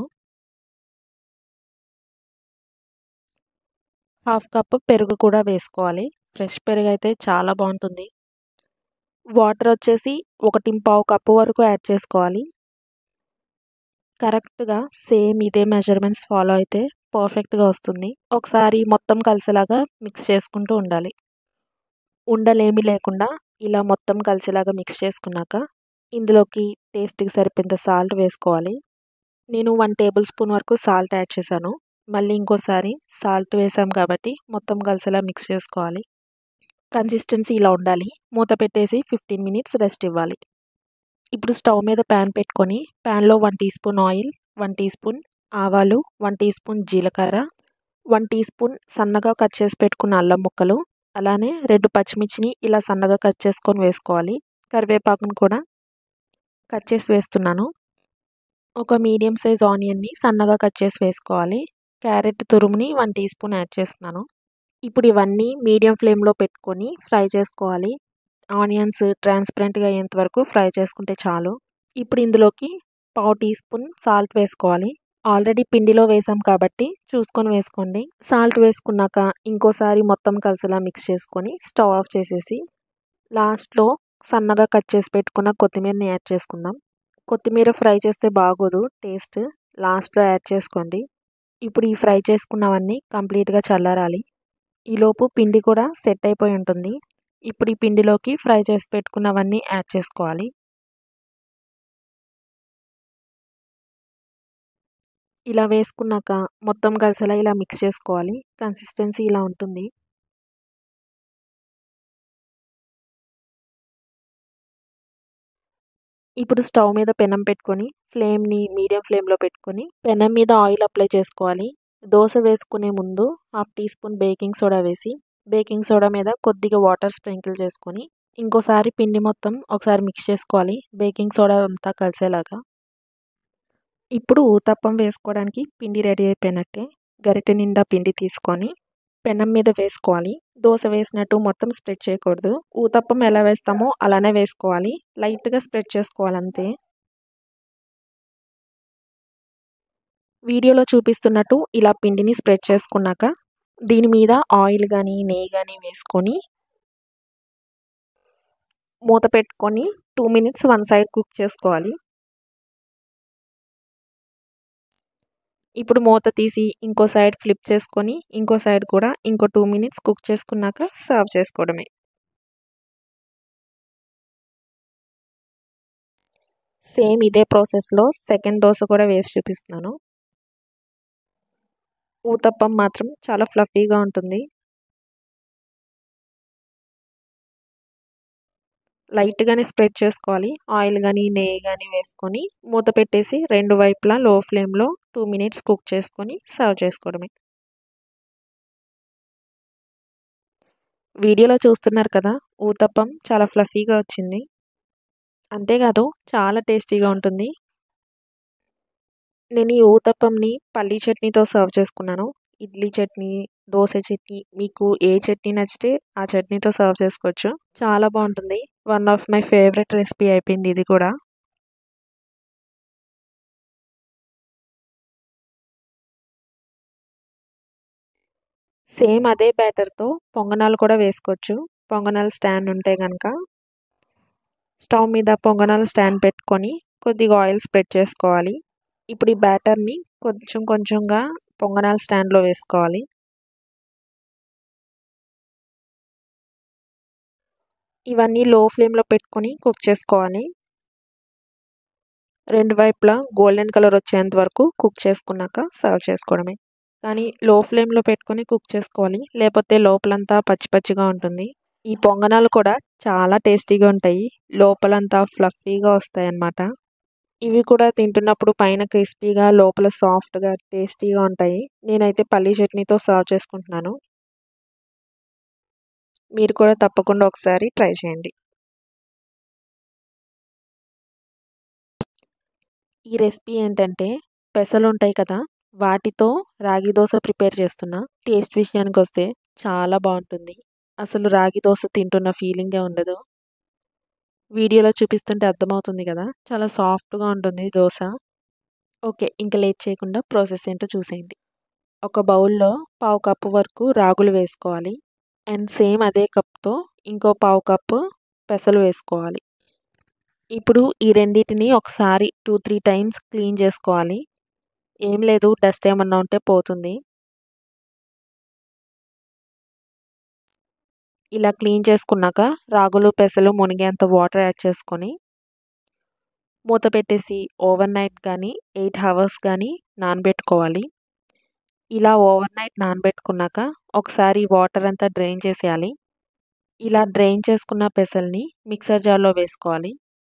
హాఫ్ కప్ పెరుగు కూడా వేసుకోవాలి ఫ్రెష్ పెరుగు అయితే చాలా బాగుంటుంది వాటర్ వచ్చేసి ఒకటి పావు కప్పు వరకు యాడ్ చేసుకోవాలి కరెక్ట్గా సేమ్ ఇదే మెజర్మెంట్స్ ఫాలో అయితే పర్ఫెక్ట్గా వస్తుంది ఒకసారి మొత్తం కలిసేలాగా మిక్స్ చేసుకుంటూ ఉండాలి ఉండలేమి లేకుండా ఇలా మొత్తం కలిసేలాగా మిక్స్ చేసుకున్నాక ఇందులోకి టేస్ట్కి సరిపోయేంత సాల్ట్ వేసుకోవాలి నేను వన్ టేబుల్ స్పూన్ వరకు సాల్ట్ యాడ్ చేశాను మళ్ళీ ఇంకోసారి సాల్ట్ వేసాం కాబట్టి మొత్తం కలిసేలా మిక్స్ చేసుకోవాలి కన్సిస్టెన్సీ ఇలా ఉండాలి మూత పెట్టేసి ఫిఫ్టీన్ మినిట్స్ రెస్ట్ ఇవ్వాలి ఇప్పుడు స్టవ్ మీద ప్యాన్ పెట్టుకొని ప్యాన్లో one teaspoon oil one teaspoon ఆవాలు వన్ టీ స్పూన్ జీలకర్ర వన్ టీ స్పూన్ సన్నగా కట్ చేసి పెట్టుకున్న అల్లం ముక్కలు అలానే రెండు పచ్చిమిర్చిని ఇలా సన్నగా కట్ చేసుకొని వేసుకోవాలి కరివేపాకును కూడా కట్ చేసి వేస్తున్నాను ఒక మీడియం సైజ్ ఆనియన్ని సన్నగా కట్ చేసి వేసుకోవాలి క్యారెట్ తురుముని వన్ టీ స్పూన్ యాడ్ చేస్తున్నాను ఇప్పుడు ఇవన్నీ మీడియం ఫ్లేమ్లో పెట్టుకొని ఫ్రై చేసుకోవాలి ఆనియన్స్ ట్రాన్స్పరెంట్గా అయ్యేంత వరకు ఫ్రై చేసుకుంటే చాలు ఇప్పుడు ఇందులోకి పావు టీ స్పూన్ సాల్ట్ వేసుకోవాలి ఆల్రెడీ పిండిలో వేసాం కాబట్టి చూసుకొని వేసుకోండి సాల్ట్ వేసుకున్నాక ఇంకోసారి మొత్తం కలిసేలా మిక్స్ చేసుకొని స్టవ్ ఆఫ్ చేసేసి లాస్ట్లో సన్నగా కట్ చేసి పెట్టుకున్న కొత్తిమీరని యాడ్ చేసుకుందాం కొత్తిమీర ఫ్రై చేస్తే బాగోదు టేస్ట్ లాస్ట్లో యాడ్ చేసుకోండి ఇప్పుడు ఈ ఫ్రై చేసుకున్నవన్నీ కంప్లీట్గా చల్లారాలి ఈలోపు పిండి కూడా సెట్ అయిపోయి ఉంటుంది ఇప్పుడు ఈ పిండిలోకి ఫ్రై చేసి పెట్టుకున్నవన్నీ యాడ్ చేసుకోవాలి ఇలా వేసుకున్నాక మొత్తం కలిసేలా ఇలా మిక్స్ చేసుకోవాలి కన్సిస్టెన్సీ ఇలా ఉంటుంది ఇప్పుడు స్టవ్ మీద పెనం పెట్టుకొని ఫ్లేమ్ని మీడియం ఫ్లేమ్లో పెట్టుకొని పెనం మీద ఆయిల్ అప్లై చేసుకోవాలి దోశ వేసుకునే ముందు half teaspoon baking soda వేసి బేకింగ్ సోడా మీద కొద్దిగా వాటర్ స్ప్రింకిల్ చేసుకొని ఇంకోసారి పిండి మొత్తం ఒకసారి మిక్స్ చేసుకోవాలి బేకింగ్ సోడా అంతా కలిసేలాగా ఇప్పుడు ఊతప్పం వేసుకోవడానికి పిండి రెడీ అయిపోయినట్టే గరిటె నిండా పిండి తీసుకొని పెనం మీద వేసుకోవాలి దోశ వేసినట్టు మొత్తం స్ప్రెడ్ చేయకూడదు ఊతప్పం ఎలా వేస్తామో అలానే వేసుకోవాలి లైట్గా స్ప్రెడ్ చేసుకోవాలి అంతే వీడియోలో చూపిస్తున్నట్టు ఇలా పిండిని స్ప్రెడ్ చేసుకున్నాక దీని మీద ఆయిల్ కానీ నెయ్యి కానీ వేసుకొని మూత పెట్టుకొని two minutes one side cook చేసుకోవాలి ఇప్పుడు మూత తీసి ఇంకో సైడ్ ఫ్లిప్ చేసుకొని ఇంకో సైడ్ కూడా ఇంకో టూ మినిట్స్ కుక్ చేసుకున్నాక సర్వ్ చేసుకోవడమే సేమ్ ఇదే ప్రాసెస్లో సెకండ్ దోశ కూడా వేసి చూపిస్తున్నాను ఊతప్పం మాత్రం చాలా ఫ్లఫీగా ఉంటుంది లైట్గానే స్ప్రెడ్ చేసుకోవాలి ఆయిల్ కానీ నెయ్యి కానీ వేసుకొని మూత పెట్టేసి రెండు వైపులా లో ఫ్లేమ్లో టూ మినిట్స్ కుక్ చేసుకొని సర్వ్ చేసుకోవడమే వీడియోలో చూస్తున్నారు కదా ఊతప్పం చాలా ఫ్లఫీగా వచ్చింది అంతేకాదు చాలా టేస్టీగా ఉంటుంది నేను ఈ ఊతప్పంని పల్లీ చట్నీతో సర్వ్ చేసుకున్నాను ఇడ్లీ చట్నీ దోశ చట్నీ మీకు ఏ చట్నీ నచ్చితే ఆ చట్నీతో సర్వ్ చేసుకోవచ్చు చాలా బాగుంటుంది one of my favourite recipe అయిపోయింది ఇది కూడా సేమ్ అదే బ్యాటర్తో పొంగనాలు కూడా వేసుకోవచ్చు పొంగనాలు స్టాండ్ ఉంటే కనుక స్టవ్ మీద పొంగనాలు స్టాండ్ పెట్టుకొని కొద్దిగా ఆయిల్ స్ప్రెడ్ చేసుకోవాలి ఇప్పుడు ఈ బ్యాటర్ని కొంచెం కొంచెంగా పొంగనాలు స్టాండ్లో వేసుకోవాలి ఇవన్నీ లో ఫ్లేమ్లో పెట్టుకొని కుక్ చేసుకోవాలి రెండు వైపులా గోల్డెన్ కలర్ వచ్చేంత వరకు కుక్ చేసుకున్నాక సర్వ్ చేసుకోవడమే కానీ లో ఫ్లేమ్లో పెట్టుకొని కుక్ చేసుకోవాలి లేకపోతే లోపలంతా పచ్చి పచ్చిగా ఉంటుంది ఈ పొంగనాలు కూడా చాలా టేస్టీగా ఉంటాయి లోపలంతా ఫ్లఫీగా వస్తాయి అన్నమాట ఇవి కూడా తింటున్నప్పుడు పైన క్రిస్పీగా లోపల సాఫ్ట్గా టేస్టీగా ఉంటాయి నేనైతే పల్లీ చట్నీతో సర్వ్ చేసుకుంటున్నాను మీరు కూడా తప్పకుండా ఒకసారి ట్రై చేయండి ఈ రెసిపీ ఏంటంటే పెసలు ఉంటాయి కదా వాటితో రాగి దోశ ప్రిపేర్ చేస్తున్నా టేస్ట్ విషయానికి వస్తే చాలా బాగుంటుంది అసలు రాగి దోశ తింటున్న ఫీలింగే ఉండదు వీడియోలో చూపిస్తుంటే అర్థమవుతుంది కదా చాలా సాఫ్ట్గా ఉంటుంది దోశ ఓకే ఇంకా లేట్ చేయకుండా ప్రాసెస్ ఏంటో చూసేయండి ఒక బౌల్లో పావు కప్పు వరకు రాగులు వేసుకోవాలి అండ్ సేమ్ అదే కప్తో ఇంకో పావు కప్పు పెసలు వేసుకోవాలి ఇప్పుడు ఈ రెండింటిని ఒకసారి టూ త్రీ టైమ్స్ క్లీన్ చేసుకోవాలి ఏం లేదు డస్ట్ ఏమన్నా ఉంటే పోతుంది ఇలా క్లీన్ చేసుకున్నాక రాగులు పెసలు మునిగేంత వాటర్ యాడ్ చేసుకొని మూత పెట్టేసి ఓవర్ నైట్ కానీ ఎయిట్ అవర్స్ కానీ నానబెట్టుకోవాలి ఇలా ఓవర్ నైట్ నానబెట్టుకున్నాక ఒకసారి వాటర్ అంతా డ్రైన్ చేసేయాలి ఇలా డ్రైన్ చేసుకున్న పెసల్ని మిక్సర్ జార్లో వేసుకోవాలి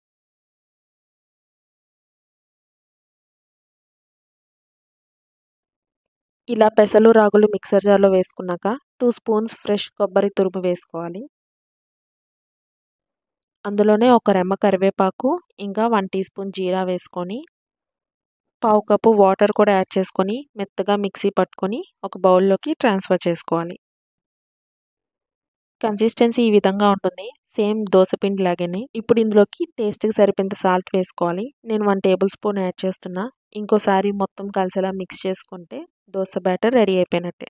ఇలా పెసలు రాగులు మిక్సర్ జార్లో వేసుకున్నాక టూ స్పూన్స్ ఫ్రెష్ కొబ్బరి తురుము వేసుకోవాలి అందులోనే ఒక రెమ్మ కరివేపాకు ఇంకా వన్ టీ స్పూన్ జీరా వేసుకొని పావు కప్పు వాటర్ కూడా యాడ్ చేసుకొని మెత్తగా మిక్సీ పట్టుకొని ఒక బౌల్లోకి ట్రాన్స్ఫర్ చేసుకోవాలి కన్సిస్టెన్సీ ఈ విధంగా ఉంటుంది సేమ్ దోశపిండి లాగానే ఇప్పుడు ఇందులోకి టేస్ట్కి సరిపోయేంత సాల్ట్ వేసుకోవాలి నేను వన్ టేబుల్ స్పూన్ యాడ్ చేస్తున్నా ఇంకోసారి మొత్తం కలిసేలా మిక్స్ చేసుకుంటే దోశ బ్యాటర్ రెడీ అయిపోయినట్టే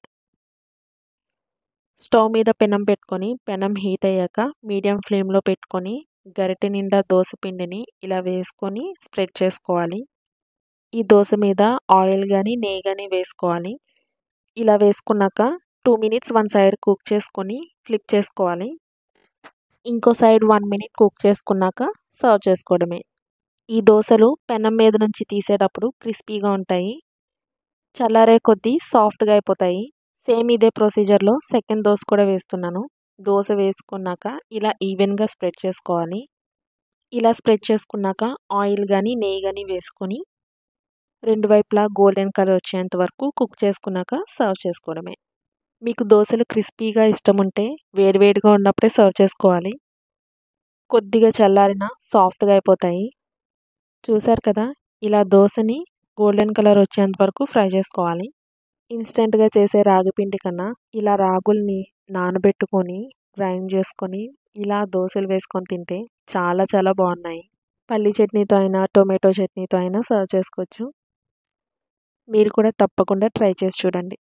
స్టవ్ మీద పెనం పెట్టుకొని పెనం హీట్ అయ్యాక మీడియం ఫ్లేమ్లో పెట్టుకొని గరిటె నిండా దోశ పిండిని ఇలా వేసుకొని స్ప్రెడ్ చేసుకోవాలి ఈ దోశ మీద ఆయిల్ కానీ నెయ్యి కానీ వేసుకోవాలి ఇలా వేసుకున్నాక two minutes one side cook చేసుకొని ఫ్లిప్ చేసుకోవాలి ఇంకో సైడ్ వన్ మినిట్ కుక్ చేసుకున్నాక సర్వ్ చేసుకోవడమే ఈ దోశలు పెనం మీద నుంచి తీసేటప్పుడు క్రిస్పీగా ఉంటాయి చల్లారే కొద్దీ సాఫ్ట్గా అయిపోతాయి సేమ్ ఇదే ప్రొసీజర్లో సెకండ్ దోశ కూడా వేస్తున్నాను దోశ వేసుకున్నాక ఇలా ఈవెన్గా స్ప్రెడ్ చేసుకోవాలి ఇలా స్ప్రెడ్ చేసుకున్నాక ఆయిల్ కానీ నెయ్యి కానీ వేసుకొని రెండు వైపులా గోల్డెన్ కలర్ వచ్చేంత వరకు కుక్ చేసుకున్నాక సర్వ్ చేసుకోవడమే మీకు దోశలు క్రిస్పీగా ఇష్టం ఉంటే వేడివేడిగా ఉన్నప్పుడే సర్వ్ చేసుకోవాలి కొద్దిగా చల్లారిన సాఫ్ట్గా అయిపోతాయి చూసారు కదా ఇలా దోశని గోల్డెన్ కలర్ వచ్చేంత వరకు ఫ్రై చేసుకోవాలి ఇన్స్టెంట్గా చేసే రాగి పిండి కన్నా ఇలా రాగుల్ని నానబెట్టుకొని గ్రైండ్ చేసుకొని ఇలా దోశలు వేసుకొని తింటే చాలా చాలా బాగున్నాయి పల్లి చట్నీతో అయినా టొమాటో చట్నీతో అయినా సర్వ్ చేసుకోవచ్చు మీరు కూడా తప్పకుండా ట్రై చేసి చూడండి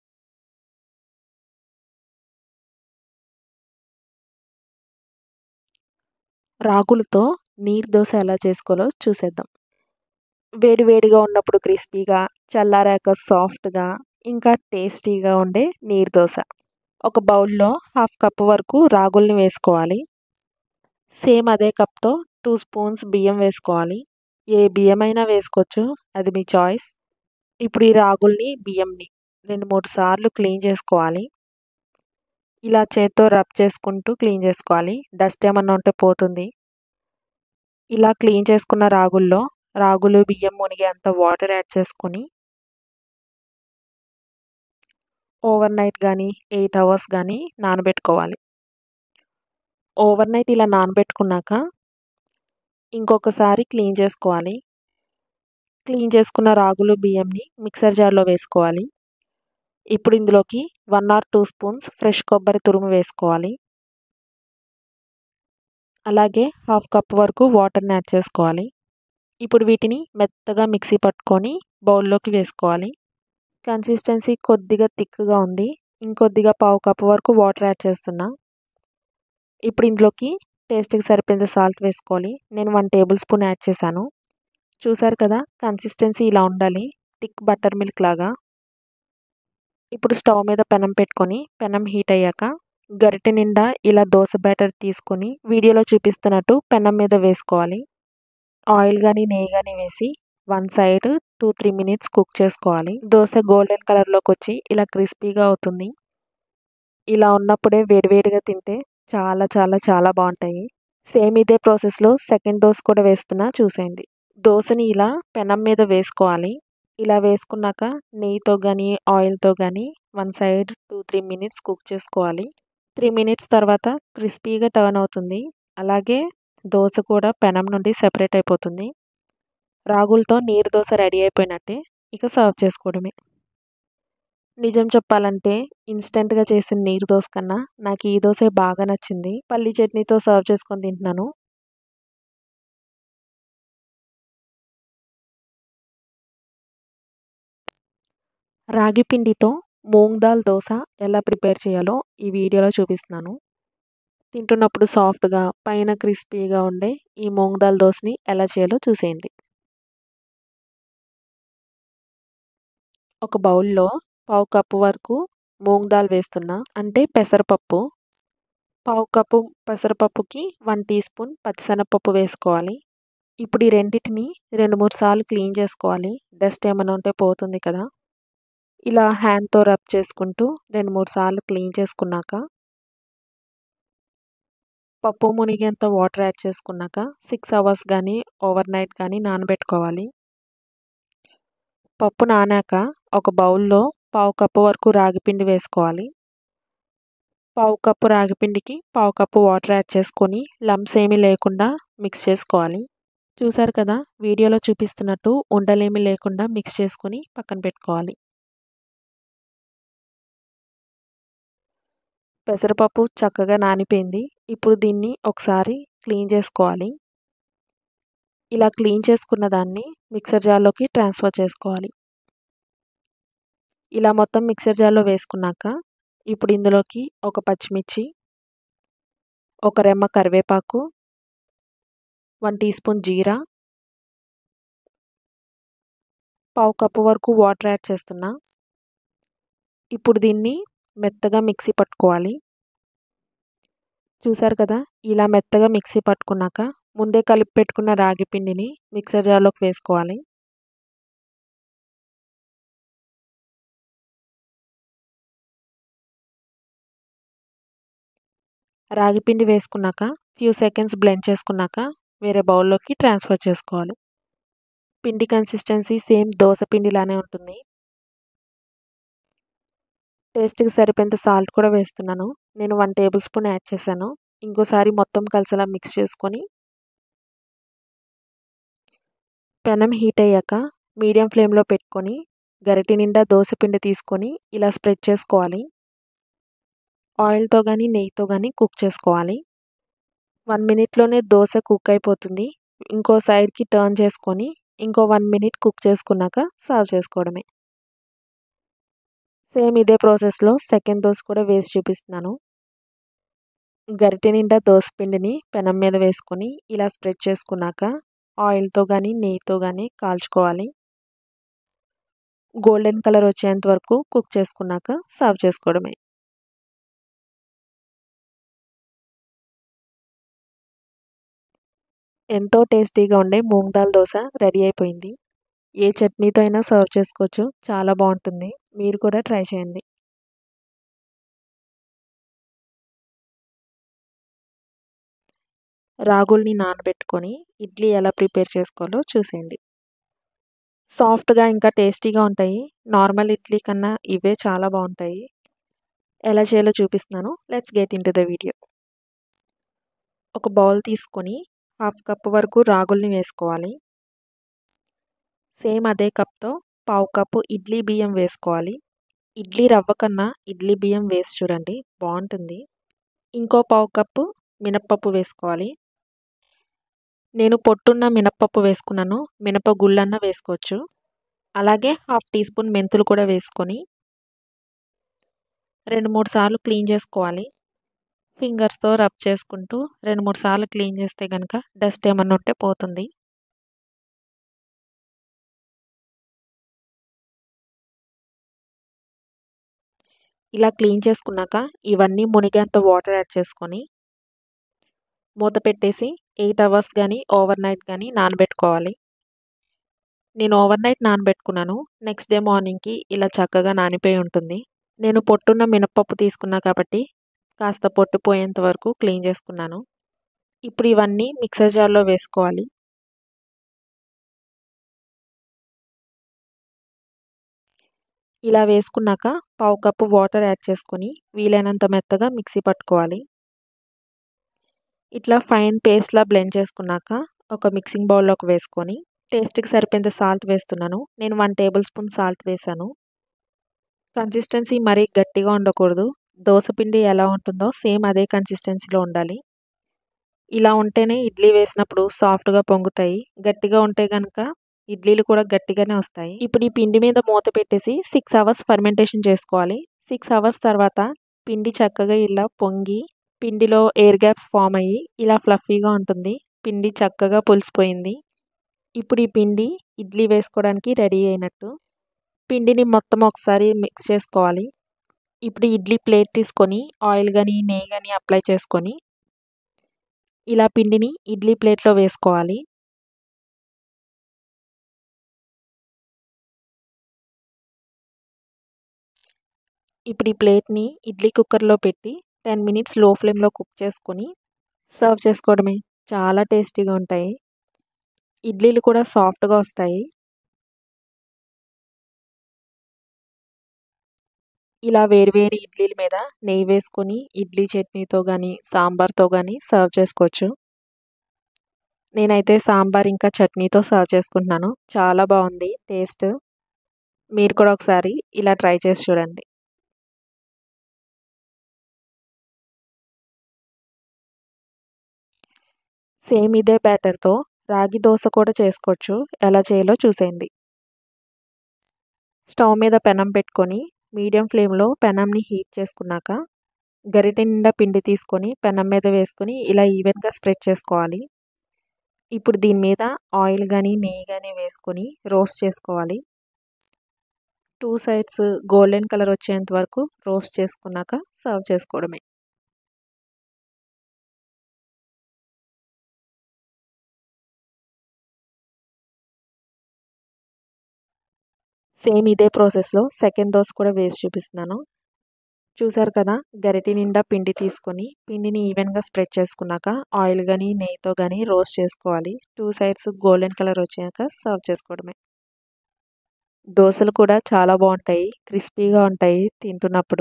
రాగులతో నీరు దోశ ఎలా చేసుకోవాలో చూసేద్దాం వేడి వేడిగా ఉన్నప్పుడు క్రిస్పీగా చల్లారాక సాఫ్ట్గా ఇంకా టేస్టీగా ఉండే నీరు దోశ ఒక బౌల్లో హాఫ్ కప్ వరకు రాగుల్ని వేసుకోవాలి సేమ్ అదే కప్తో టూ స్పూన్స్ బియ్యం వేసుకోవాలి ఏ బియ్యమైనా వేసుకోవచ్చు అది మీ చాయిస్ ఇప్పుడు ఈ రాగుల్ని బియ్యంని రెండు మూడు సార్లు క్లీన్ చేసుకోవాలి ఇలా చేత్తో రబ్ చేసుకుంటూ క్లీన్ చేసుకోవాలి డస్ట్ ఏమన్నా ఉంటే పోతుంది ఇలా క్లీన్ చేసుకున్న రాగుల్లో రాగులు బియ్యం మునిగేంత వాటర్ యాడ్ చేసుకొని ఓవర్ నైట్ కానీ ఎయిట్ అవర్స్ కానీ నానబెట్టుకోవాలి ఓవర్ నైట్ ఇలా నానబెట్టుకున్నాక ఇంకొకసారి క్లీన్ చేసుకోవాలి క్లీన్ చేసుకున్న రాగులు బియ్యంని మిక్సర్ జార్లో వేసుకోవాలి ఇప్పుడు ఇందులోకి one or two spoons fresh కొబ్బరి తురుము వేసుకోవాలి అలాగే హాఫ్ కప్ వరకు వాటర్ని యాడ్ చేసుకోవాలి ఇప్పుడు వీటిని మెత్తగా మిక్సీ పట్టుకొని బౌల్లోకి వేసుకోవాలి కన్సిస్టెన్సీ కొద్దిగా థిక్గా ఉంది ఇంకొద్దిగా పావు కప్ వరకు వాటర్ యాడ్ చేస్తున్నా ఇప్పుడు ఇందులోకి టేస్ట్కి సరిపోయేంత సాల్ట్ వేసుకోవాలి నేను వన్ టేబుల్ స్పూన్ యాడ్ చేశాను చూసారు కదా కన్సిస్టెన్సీ ఇలా ఉండాలి థిక్ బటర్ మిల్క్ లాగా ఇప్పుడు స్టవ్ మీద పెనం పెట్టుకొని పెనం హీట్ అయ్యాక గరిటె నిండా ఇలా దోశ బ్యాటర్ తీసుకొని వీడియోలో చూపిస్తున్నట్టు పెనం మీద వేసుకోవాలి ఆయిల్ కానీ నెయ్యి కానీ వేసి one side two three minutes cook చేసుకోవాలి దోశ గోల్డెన్ కలర్లోకి వచ్చి ఇలా క్రిస్పీగా అవుతుంది ఇలా ఉన్నప్పుడే వేడివేడిగా తింటే చాలా చాలా చాలా బాగుంటాయి సేమ్ ఇదే ప్రాసెస్లో సెకండ్ దోశ కూడా వేస్తున్నా చూసేయండి దోశని ఇలా పెనం మీద వేసుకోవాలి ఇలా వేసుకున్నాక నెయ్యితో కానీ ఆయిల్తో కానీ one side two three minutes cook చేసుకోవాలి త్రీ మినిట్స్ తర్వాత క్రిస్పీగా టర్న్ అవుతుంది అలాగే దోశ కూడా పెనం నుండి సెపరేట్ అయిపోతుంది రాగులతో నీరు దోశ రెడీ అయిపోయినట్టే ఇక సర్వ్ చేసుకోవడమే నిజం చెప్పాలంటే ఇన్స్టెంట్గా చేసిన నీరు దోశ కన్నా నాకు ఈ దోశ బాగా నచ్చింది పల్లి చట్నీతో సర్వ్ చేసుకొని తింటున్నాను రాగి పిండితో మూంగ్ దాల్ దోశ ఎలా ప్రిపేర్ చేయాలో ఈ వీడియోలో చూపిస్తున్నాను తింటున్నప్పుడు సాఫ్ట్గా పైన క్రిస్పీగా ఉండే ఈ మూంగ్ దాల్ దోశని ఎలా చేయాలో చూసేయండి ఒక బౌల్లో పావు కప్పు వరకు మూంగ్ దాల్ వేస్తున్నా అంటే పెసరపప్పు పావు కప్పు పెసరపప్పుకి వన్ టీ స్పూన్ పచ్చిశనగపప్పు వేసుకోవాలి ఇప్పుడు ఈ రెండింటిని రెండు మూడు సార్లు క్లీన్ చేసుకోవాలి డస్ట్ ఏమైనా ఉంటే పోతుంది కదా ఇలా హ్యాండ్తో రబ్ చేసుకుంటూ రెండు మూడు సార్లు క్లీన్ చేసుకున్నాక పప్పు మునిగేంత వాటర్ యాడ్ చేసుకున్నాక సిక్స్ అవర్స్ కానీ ఓవర్ నైట్ కానీ నానబెట్టుకోవాలి పప్పు నానాక ఒక బౌల్లో పావు కప్పు వరకు రాగిపిండి వేసుకోవాలి పావు కప్పు రాగిపిండికి పావు కప్పు వాటర్ యాడ్ చేసుకొని లంప్స్ ఏమీ లేకుండా మిక్స్ చేసుకోవాలి చూసారు కదా వీడియోలో చూపిస్తున్నట్టు ఉండలేమి లేకుండా మిక్స్ చేసుకొని పక్కన పెట్టుకోవాలి పెసరపప్పు చక్కగా నానిపోయింది ఇప్పుడు దీన్ని ఒకసారి క్లీన్ చేసుకోవాలి ఇలా క్లీన్ చేసుకున్న దాన్ని మిక్సర్ జార్లోకి ట్రాన్స్ఫర్ చేసుకోవాలి ఇలా మొత్తం మిక్సర్ జార్లో వేసుకున్నాక ఇప్పుడు ఇందులోకి ఒక పచ్చిమిర్చి ఒక రెమ్మ కరివేపాకు వన్ టీ స్పూన్ జీరా పావు కప్పు వరకు వాటర్ యాడ్ చేస్తున్నా ఇప్పుడు దీన్ని మెత్తగా మిక్సీ పట్టుకోవాలి చూసారు కదా ఇలా మెత్తగా మిక్సీ పట్టుకున్నాక ముందే కలిపి పెట్టుకున్న రాగి పిండిని మిక్సర్ జార్లోకి వేసుకోవాలి రాగి పిండి వేసుకున్నాక ఫ్యూ సెకండ్స్ బ్లెండ్ చేసుకున్నాక వేరే బౌల్లోకి ట్రాన్స్ఫర్ చేసుకోవాలి పిండి కన్సిస్టెన్సీ సేమ్ దోశ పిండిలానే ఉంటుంది టేస్ట్కి సరిపోయేంత సాల్ట్ కూడా వేస్తున్నాను నేను వన్ టేబుల్ స్పూన్ యాడ్ చేశాను ఇంకోసారి మొత్తం కలిసేలా మిక్స్ చేసుకొని పెనం హీట్ అయ్యాక మీడియం ఫ్లేమ్లో పెట్టుకొని గరిటె నిండా దోశ పిండి తీసుకొని ఇలా స్ప్రెడ్ చేసుకోవాలి ఆయిల్తో కానీ నెయ్యితో కానీ కుక్ చేసుకోవాలి వన్ మినిట్లోనే దోశ కుక్ అయిపోతుంది ఇంకో సైడ్కి టర్న్ చేసుకొని ఇంకో వన్ మినిట్ కుక్ చేసుకున్నాక సర్వ్ చేసుకోవడమే సేమ్ ఇదే ప్రాసెస్లో సెకండ్ దోశ కూడా వేసి చూపిస్తున్నాను గరిటె నిండా దోశ పిండిని పెనం మీద వేసుకొని ఇలా స్ప్రెడ్ చేసుకున్నాక ఆయిల్తో కానీ నెయ్యితో కానీ కాల్చుకోవాలి గోల్డెన్ కలర్ వచ్చేంత వరకు కుక్ చేసుకున్నాక సర్వ్ చేసుకోవడమే ఎంతో టేస్టీగా ఉండే మూంగ్ దాల్ దోశ రెడీ అయిపోయింది ఏ చట్నీతో అయినా సర్వ్ చేసుకోవచ్చు చాలా బాగుంటుంది మీరు కూడా ట్రై చేయండి రాగుల్ని నానబెట్టుకొని ఇడ్లీ ఎలా ప్రిపేర్ చేసుకోవాలో చూసేయండి సాఫ్ట్గా ఇంకా టేస్టీగా ఉంటాయి నార్మల్ ఇడ్లీ కన్నా ఇవే చాలా బాగుంటాయి ఎలా చేయాలో చూపిస్తున్నాను let's get into the video ఒక బౌల్ తీసుకొని హాఫ్ కప్ వరకు రాగుల్ని వేసుకోవాలి సేమ్ అదే కప్తో పావు కప్పు ఇడ్లీ బియ్యం వేసుకోవాలి ఇడ్లీ రవ్వ కన్నా ఇడ్లీ బియ్యం వేసి చూడండి బాగుంటుంది ఇంకో పావు కప్పు మినప్పప్పు వేసుకోవాలి నేను పొట్టున్న మినప్పప్పు వేసుకున్నాను మినప గుళ్ళన్న వేసుకోవచ్చు అలాగే హాఫ్ టీ స్పూన్ మెంతులు కూడా వేసుకొని రెండు మూడు సార్లు క్లీన్ చేసుకోవాలి ఫింగర్స్తో రబ్ చేసుకుంటూ రెండు మూడు సార్లు క్లీన్ చేస్తే కనుక డస్ట్ ఏమన్నా ఉంటే పోతుంది ఇలా క్లీన్ చేసుకున్నాక ఇవన్నీ మునిగేంత వాటర్ యాడ్ చేసుకొని మూత పెట్టేసి ఎయిట్ అవర్స్ కానీ ఓవర్ నైట్ కానీ నానబెట్టుకోవాలి నేను ఓవర్ నైట్ నానబెట్టుకున్నాను నెక్స్ట్ డే మార్నింగ్కి ఇలా చక్కగా నానిపోయి ఉంటుంది నేను పొట్టున్న మినపప్పు తీసుకున్నా కాబట్టి కాస్త పొట్టు పోయేంత వరకు క్లీన్ చేసుకున్నాను ఇప్పుడు ఇవన్నీ మిక్సర్ జార్లో వేసుకోవాలి ఇలా వేసుకున్నాక పావు కప్పు వాటర్ యాడ్ చేసుకొని వీలైనంత మెత్తగా మిక్సీ పట్టుకోవాలి ఇట్లా ఫైన్ పేస్ట్లా బ్లెండ్ చేసుకున్నాక ఒక మిక్సింగ్ బౌల్లోకి వేసుకొని టేస్ట్కి సరిపోయేంత సాల్ట్ వేస్తున్నాను నేను వన్ టేబుల్ స్పూన్ సాల్ట్ వేసాను కన్సిస్టెన్సీ మరీ గట్టిగా ఉండకూడదు దోశపిండి ఎలా ఉంటుందో సేమ్ అదే కన్సిస్టెన్సీలో ఉండాలి ఇలా ఉంటేనే ఇడ్లీ వేసినప్పుడు సాఫ్ట్గా పొంగుతాయి గట్టిగా ఉంటే కనుక ఇడ్లీలు కూడా గట్టిగానే వస్తాయి ఇప్పుడు ఈ పిండి మీద మూత పెట్టేసి సిక్స్ అవర్స్ ఫర్మెంటేషన్ చేసుకోవాలి సిక్స్ అవర్స్ తర్వాత పిండి చక్కగా ఇలా పొంగి పిండిలో ఎయిర్ గ్యాప్స్ ఫామ్ అయ్యి ఇలా ఫ్లఫీగా ఉంటుంది పిండి చక్కగా పులిసిపోయింది ఇప్పుడు ఈ పిండి ఇడ్లీ వేసుకోవడానికి రెడీ అయినట్టు పిండిని మొత్తం ఒకసారి మిక్స్ చేసుకోవాలి ఇప్పుడు ఇడ్లీ ప్లేట్ తీసుకొని ఆయిల్ కానీ నెయ్యి కానీ అప్లై చేసుకొని ఇలా పిండిని ఇడ్లీ ప్లేట్లో వేసుకోవాలి ఇప్పుడు ఈ ప్లేట్ని ఇడ్లీ కుక్కర్లో పెట్టి టెన్ మినిట్స్ లో ఫ్లేమ్లో కుక్ చేసుకొని సర్వ్ చేసుకోవడమే చాలా టేస్టీగా ఉంటాయి ఇడ్లీలు కూడా సాఫ్ట్గా వస్తాయి ఇలా వేడివేడి ఇడ్లీల మీద నెయ్యి వేసుకొని ఇడ్లీ చట్నీతో కానీ సాంబార్తో కానీ సర్వ్ చేసుకోవచ్చు నేనైతే సాంబార్ ఇంకా చట్నీతో సర్వ్ చేసుకుంటున్నాను చాలా బాగుంది టేస్ట్ మీరు కూడా ఒకసారి ఇలా ట్రై చేసి చూడండి సేమ్ ఇదే బ్యాటర్తో రాగి దోశ కూడా చేసుకోవచ్చు ఎలా చేయాలో చూసేయండి స్టవ్ మీద పెనం పెట్టుకొని మీడియం ఫ్లేమ్లో పెనంని హీట్ చేసుకున్నాక గరిటె నిండా పిండి తీసుకొని పెనం మీద వేసుకొని ఇలా ఈవెన్గా స్ప్రెడ్ చేసుకోవాలి ఇప్పుడు దీని మీద ఆయిల్ కానీ నెయ్యి కానీ వేసుకొని రోస్ట్ చేసుకోవాలి టూ సైడ్స్ గోల్డెన్ కలర్ వచ్చేంత వరకు రోస్ట్ చేసుకున్నాక సర్వ్ చేసుకోవడమే సేమ్ ఇదే ప్రాసెస్లో సెకండ్ దోశ కూడా వేసి చూపిస్తున్నాను చూసారు కదా గరిటి నిండా పిండి తీసుకొని పిండిని ఈవెన్గా స్ప్రెడ్ చేసుకున్నాక ఆయిల్ కానీ నెయ్యితో కానీ రోస్ట్ చేసుకోవాలి టూ సైడ్స్ గోల్డెన్ కలర్ వచ్చాక సర్వ్ చేసుకోవడమే దోశలు కూడా చాలా బాగుంటాయి క్రిస్పీగా ఉంటాయి తింటున్నప్పుడు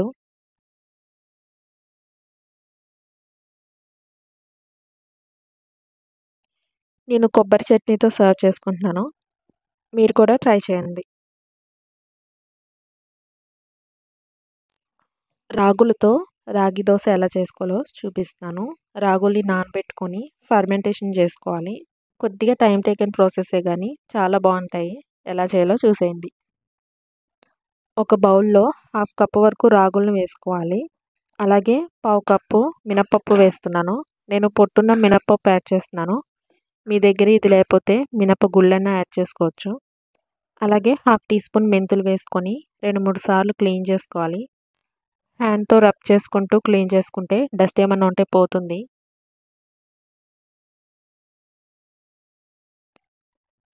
నేను కొబ్బరి చట్నీతో సర్వ్ చేసుకుంటున్నాను మీరు కూడా ట్రై చేయండి రాగులతో రాగి దోశ ఎలా చేసుకోవాలో చూపిస్తాను రాగుల్ని నానబెట్టుకొని ఫర్మెంటేషన్ చేసుకోవాలి కొద్దిగా టైం టేకెన్ ప్రాసెసే కానీ చాలా బాగుంటాయి ఎలా చేయాలో చూసేయండి ఒక బౌల్లో హాఫ్ కప్ వరకు రాగులను వేసుకోవాలి అలాగే పావు కప్పు మినపప్పు వేస్తున్నాను నేను పొట్టున్న మినపప్పు యాడ్ చేస్తున్నాను మీ దగ్గర ఇది లేకపోతే మినప గుళ్ళైనా యాడ్ చేసుకోవచ్చు అలాగే హాఫ్ టీ స్పూన్ మెంతులు వేసుకొని రెండు మూడు సార్లు క్లీన్ చేసుకోవాలి హ్యాండ్తో రబ్ చేసుకుంటూ క్లీన్ చేసుకుంటే డస్ట్ ఏమన్నా ఉంటే పోతుంది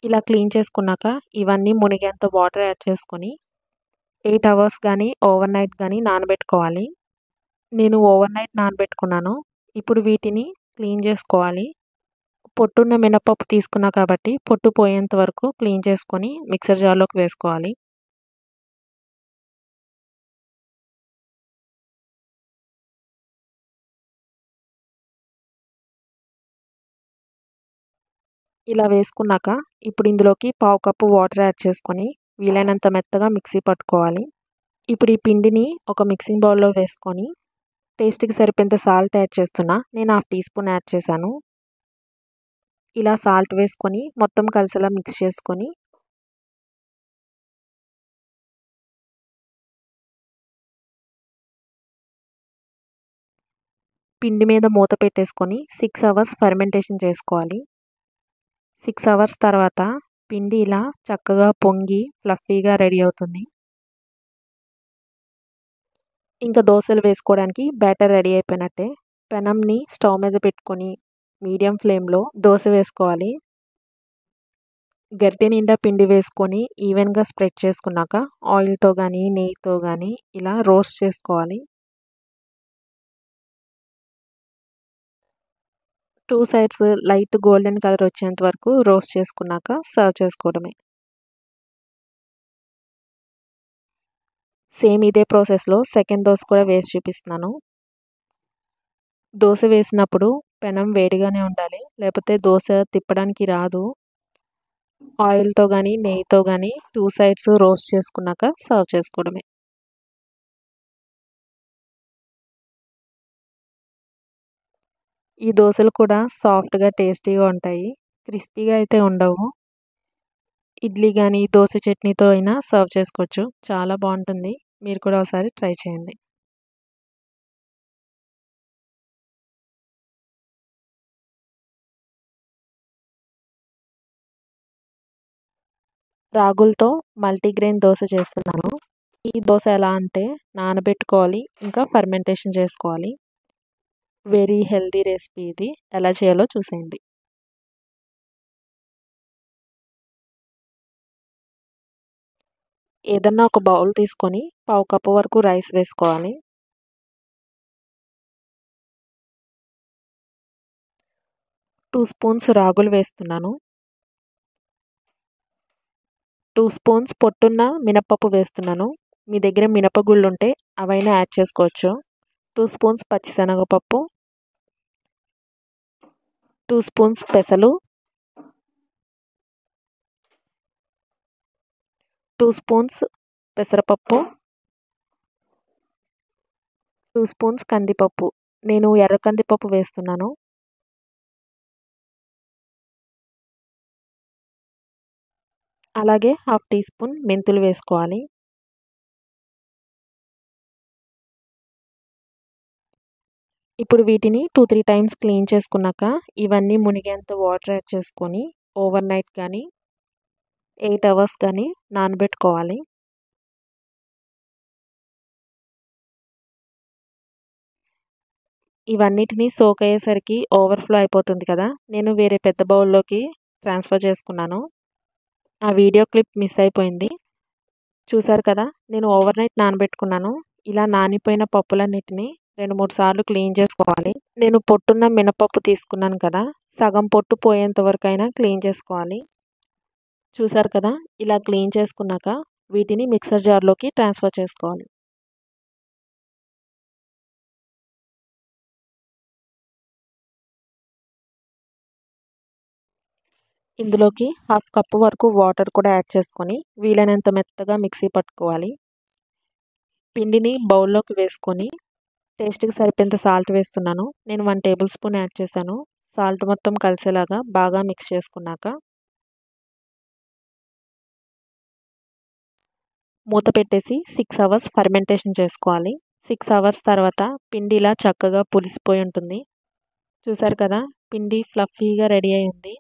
ఇలా క్లీన్ చేసుకున్నాక ఇవన్నీ మునిగేంత వాటర్ యాడ్ చేసుకొని ఎయిట్ అవర్స్ కానీ ఓవర్ నైట్ కానీ నానబెట్టుకోవాలి నేను ఓవర్ నైట్ నానబెట్టుకున్నాను ఇప్పుడు వీటిని క్లీన్ చేసుకోవాలి పొట్టున్న మినపప్పు తీసుకున్నా కాబట్టి పొట్టు పోయేంత వరకు క్లీన్ చేసుకొని మిక్సర్ జార్లోకి వేసుకోవాలి ఇలా వేసుకున్నాక ఇప్పుడు ఇందులోకి పావు కప్పు వాటర్ యాడ్ చేసుకొని వీలైనంత మెత్తగా మిక్సీ పట్టుకోవాలి ఇప్పుడు ఈ పిండిని ఒక మిక్సింగ్ బౌల్లో వేసుకొని టేస్ట్కి సరిపోయేంత సాల్ట్ యాడ్ చేస్తున్నా నేను హాఫ్ టీ స్పూన్ యాడ్ చేశాను ఇలా సాల్ట్ వేసుకొని మొత్తం కలిసేలా మిక్స్ చేసుకొని పిండి మీద మూత పెట్టేసుకొని సిక్స్ అవర్స్ ఫర్మెంటేషన్ చేసుకోవాలి సిక్స్ అవర్స్ తర్వాత పిండి ఇలా చక్కగా పొంగి ఫ్లఫీగా రెడీ అవుతుంది ఇంకా దోశలు వేసుకోవడానికి బ్యాటర్ రెడీ అయిపోయినట్టే పెనంని స్టవ్ మీద పెట్టుకొని మీడియం ఫ్లేమ్లో దోశ వేసుకోవాలి గరిటె నిండా పిండి వేసుకొని ఈవెన్గా స్ప్రెడ్ చేసుకున్నాక ఆయిల్తో కానీ నెయ్యితో కానీ ఇలా రోస్ట్ చేసుకోవాలి two sides light golden colour వచ్చేంత వరకు రోస్ట్ చేసుకున్నాక సర్వ్ చేసుకోవడమే సేమ్ ఇదే ప్రాసెస్లో సెకండ్ దోశ కూడా వేసి చూపిస్తున్నాను దోశ వేసినప్పుడు పెనం వేడిగానే ఉండాలి లేకపోతే దోశ తిప్పడానికి రాదు ఆయిల్తో కానీ నెయ్యితో కానీ టూ సైడ్స్ రోస్ట్ చేసుకున్నాక సర్వ్ చేసుకోవడమే ఈ దోశలు కూడా సాఫ్ట్గా టేస్టీగా ఉంటాయి క్రిస్పీగా అయితే ఉండవు ఇడ్లీ కానీ దోశ చట్నీతో అయినా సర్వ్ చేసుకోవచ్చు చాలా బాగుంటుంది మీరు కూడా ఒకసారి ట్రై చేయండి రాగులతో మల్టీగ్రెయిన్ దోశ చేస్తున్నాను ఈ దోశ ఎలా అంటే నానబెట్టుకోవాలి ఇంకా ఫర్మెంటేషన్ చేసుకోవాలి వెరీ హెల్దీ రెసిపీ ఇది ఎలా చేయాలో చూసేయండి ఏదన్నా ఒక బౌల్ తీసుకొని పావు కప్పు వరకు రైస్ వేసుకోవాలి టూ స్పూన్స్ రాగులు వేస్తున్నాను టూ స్పూన్స్ పొట్టున్న మినపప్పు వేస్తున్నాను మీ దగ్గర మినపగుళ్ళు ఉంటే అవైనా యాడ్ చేసుకోవచ్చు టూ స్పూన్స్ పచ్చిశనగపప్పు టూ స్పూన్స్ పెసలు టూ స్పూన్స్ పెసరపప్పు టూ స్పూన్స్ కందిపప్పు నేను ఎర్ర కందిపప్పు వేస్తున్నాను అలాగే హాఫ్ టీ స్పూన్ మెంతులు వేసుకోవాలి ఇప్పుడు వీటిని టూ త్రీ టైమ్స్ క్లీన్ చేసుకున్నాక ఇవన్నీ మునిగేంత వాటర్ యాడ్ చేసుకొని ఓవర్ నైట్ కానీ ఎయిట్ అవర్స్ కానీ నానబెట్టుకోవాలి ఇవన్నిటిని సోక్ అయ్యేసరికి ఓవర్ఫ్లో అయిపోతుంది కదా నేను వేరే పెద్ద బౌల్లోకి ట్రాన్స్ఫర్ చేసుకున్నాను ఆ వీడియో క్లిప్ మిస్ అయిపోయింది చూసారు కదా నేను ఓవర్ నైట్ నానబెట్టుకున్నాను ఇలా నానిపోయిన పప్పులన్నిటిని రెండు మూడు సార్లు క్లీన్ చేసుకోవాలి నేను పొట్టున్న మినపప్పు తీసుకున్నాను కదా సగం పొట్టు పోయేంత వరకు అయినా క్లీన్ చేసుకోవాలి చూసారు కదా ఇలా క్లీన్ చేసుకున్నాక వీటిని మిక్సర్ జార్లోకి ట్రాన్స్ఫర్ చేసుకోవాలి ఇందులోకి హాఫ్ కప్ వరకు వాటర్ కూడా యాడ్ చేసుకొని వీలైనంత మెత్తగా మిక్సీ పట్టుకోవాలి పిండిని బౌల్లోకి వేసుకొని టేస్ట్కి సరిపోయేంత సాల్ట్ వేస్తున్నాను నేను వన్ టేబుల్ స్పూన్ యాడ్ చేశాను సాల్ట్ మొత్తం కలిసేలాగా బాగా మిక్స్ చేసుకున్నాక మూత పెట్టేసి సిక్స్ అవర్స్ ఫర్మెంటేషన్ చేసుకోవాలి సిక్స్ అవర్స్ తర్వాత పిండి ఇలా చక్కగా పులిసిపోయి ఉంటుంది చూసారు కదా పిండి ఫ్లఫీగా రెడీ అయింది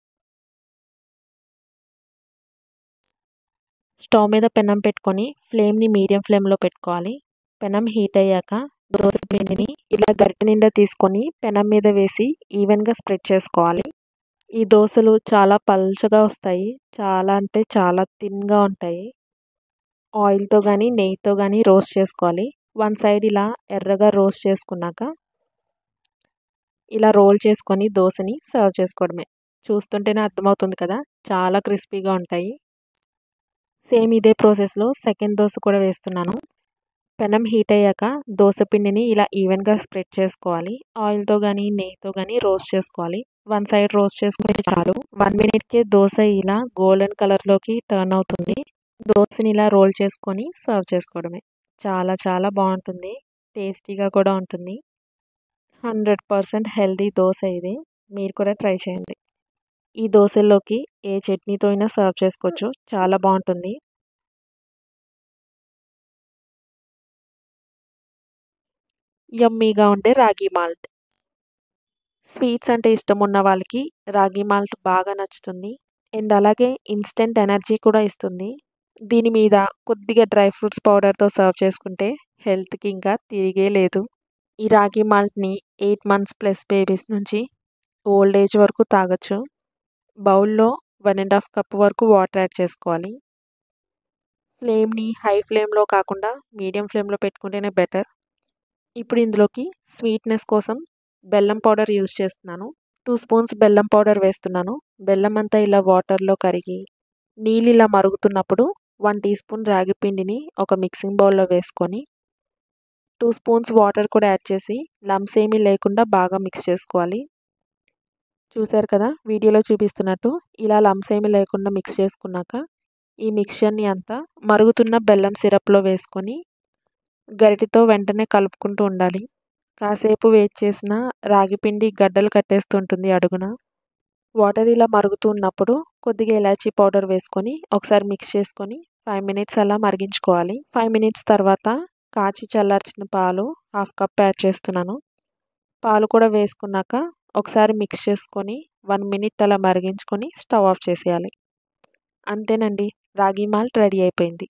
స్టవ్ మీద పెనం పెట్టుకొని ఫ్లేమ్ని మీడియం ఫ్లేమ్లో పెట్టుకోవాలి పెనం హీట్ అయ్యాక దోశ పిండిని ఇలా గరిటె నిండా తీసుకొని పెనం మీద వేసి ఈవెన్గా స్ప్రెడ్ చేసుకోవాలి ఈ దోశలు చాలా పల్చగా వస్తాయి చాలా అంటే చాలా థిన్గా ఉంటాయి ఆయిల్తో కానీ నెయ్యితో కానీ రోస్ట్ చేసుకోవాలి వన్ సైడ్ ఇలా ఎర్రగా రోస్ట్ చేసుకున్నాక ఇలా రోల్ చేసుకొని దోశని సర్వ్ చేసుకోవడమే చూస్తుంటేనే అర్థమవుతుంది కదా చాలా క్రిస్పీగా ఉంటాయి సేమ్ ఇదే ప్రాసెస్లో సెకండ్ దోశ కూడా వేస్తున్నాను పెనం హీట్ అయ్యాక దోశ పిండిని ఇలా ఈవెన్గా స్ప్రెడ్ చేసుకోవాలి ఆయిల్తో కానీ నెయ్యితో కానీ రోస్ట్ చేసుకోవాలి వన్ సైడ్ రోస్ట్ చేసుకుని చాలు వన్ మినిట్కే దోశ ఇలా గోల్డెన్ కలర్లోకి టర్న్ అవుతుంది దోశని ఇలా రోల్ చేసుకొని సర్వ్ చేసుకోవడమే చాలా చాలా బాగుంటుంది టేస్టీగా కూడా ఉంటుంది హండ్రెడ్ పర్సెంట్ హెల్దీ దోశ ఇది మీరు కూడా ట్రై చేయండి ఈ దోశల్లోకి ఏ చట్నీతో అయినా సర్వ్ చేసుకోవచ్చు చాలా బాగుంటుంది యమ్మీగా ఉండే రాగి మాల్ట్ స్వీట్స్ అంటే ఇష్టం ఉన్న వాళ్ళకి రాగి మాల్ట్ బాగా నచ్చుతుంది అండ్ అలాగే ఇన్స్టెంట్ ఎనర్జీ కూడా ఇస్తుంది దీని మీద కొద్దిగా డ్రై ఫ్రూట్స్ పౌడర్తో సర్వ్ చేసుకుంటే హెల్త్కి ఇంకా తిరిగే లేదు ఈ రాగి మాల్ట్ని ఎయిట్ మంత్స్ ప్లస్ బేబీస్ నుంచి ఓల్డ్ ఏజ్ వరకు తాగొచ్చు బౌల్లో వన్ అండ్ హాఫ్ కప్ వరకు వాటర్ యాడ్ చేసుకోవాలి ఫ్లేమ్ని హై ఫ్లేమ్లో కాకుండా మీడియం ఫ్లేమ్లో పెట్టుకుంటేనే బెటర్ ఇప్పుడు ఇందులోకి స్వీట్నెస్ కోసం బెల్లం పౌడర్ యూజ్ చేస్తున్నాను టూ స్పూన్స్ బెల్లం పౌడర్ వేస్తున్నాను బెల్లం అంతా ఇలా వాటర్లో కరిగి నీళ్ళు ఇలా మరుగుతున్నప్పుడు వన్ టీ స్పూన్ రాగి పిండిని ఒక మిక్సింగ్ బౌల్లో వేసుకొని టూ స్పూన్స్ వాటర్ కూడా యాడ్ చేసి లమ్స్ ఏమీ లేకుండా బాగా మిక్స్ చేసుకోవాలి చూసారు కదా వీడియోలో చూపిస్తున్నట్టు ఇలా లమ్స్ ఏమీ లేకుండా మిక్స్ చేసుకున్నాక ఈ మిక్చర్ని అంతా మరుగుతున్న బెల్లం సిరప్లో వేసుకొని గరిటితో వెంటనే కలుపుకుంటూ ఉండాలి కాసేపు వెయిట్ చేసిన రాగి పిండి గడ్డలు కట్టేస్తుంటుంది అడుగున వాటర్ ఇలా మరుగుతూ ఉన్నప్పుడు కొద్దిగా ఇలాచీ పౌడర్ వేసుకొని ఒకసారి మిక్స్ చేసుకొని ఫైవ్ మినిట్స్ అలా మరిగించుకోవాలి ఫైవ్ మినిట్స్ తర్వాత కాచి చల్లార్చిన పాలు హాఫ్ కప్ యాడ్ చేస్తున్నాను పాలు కూడా వేసుకున్నాక ఒకసారి మిక్స్ చేసుకొని వన్ మినిట్ అలా మరిగించుకొని స్టవ్ ఆఫ్ చేసేయాలి అంతేనండి రాగి మాల్ట్ రెడీ అయిపోయింది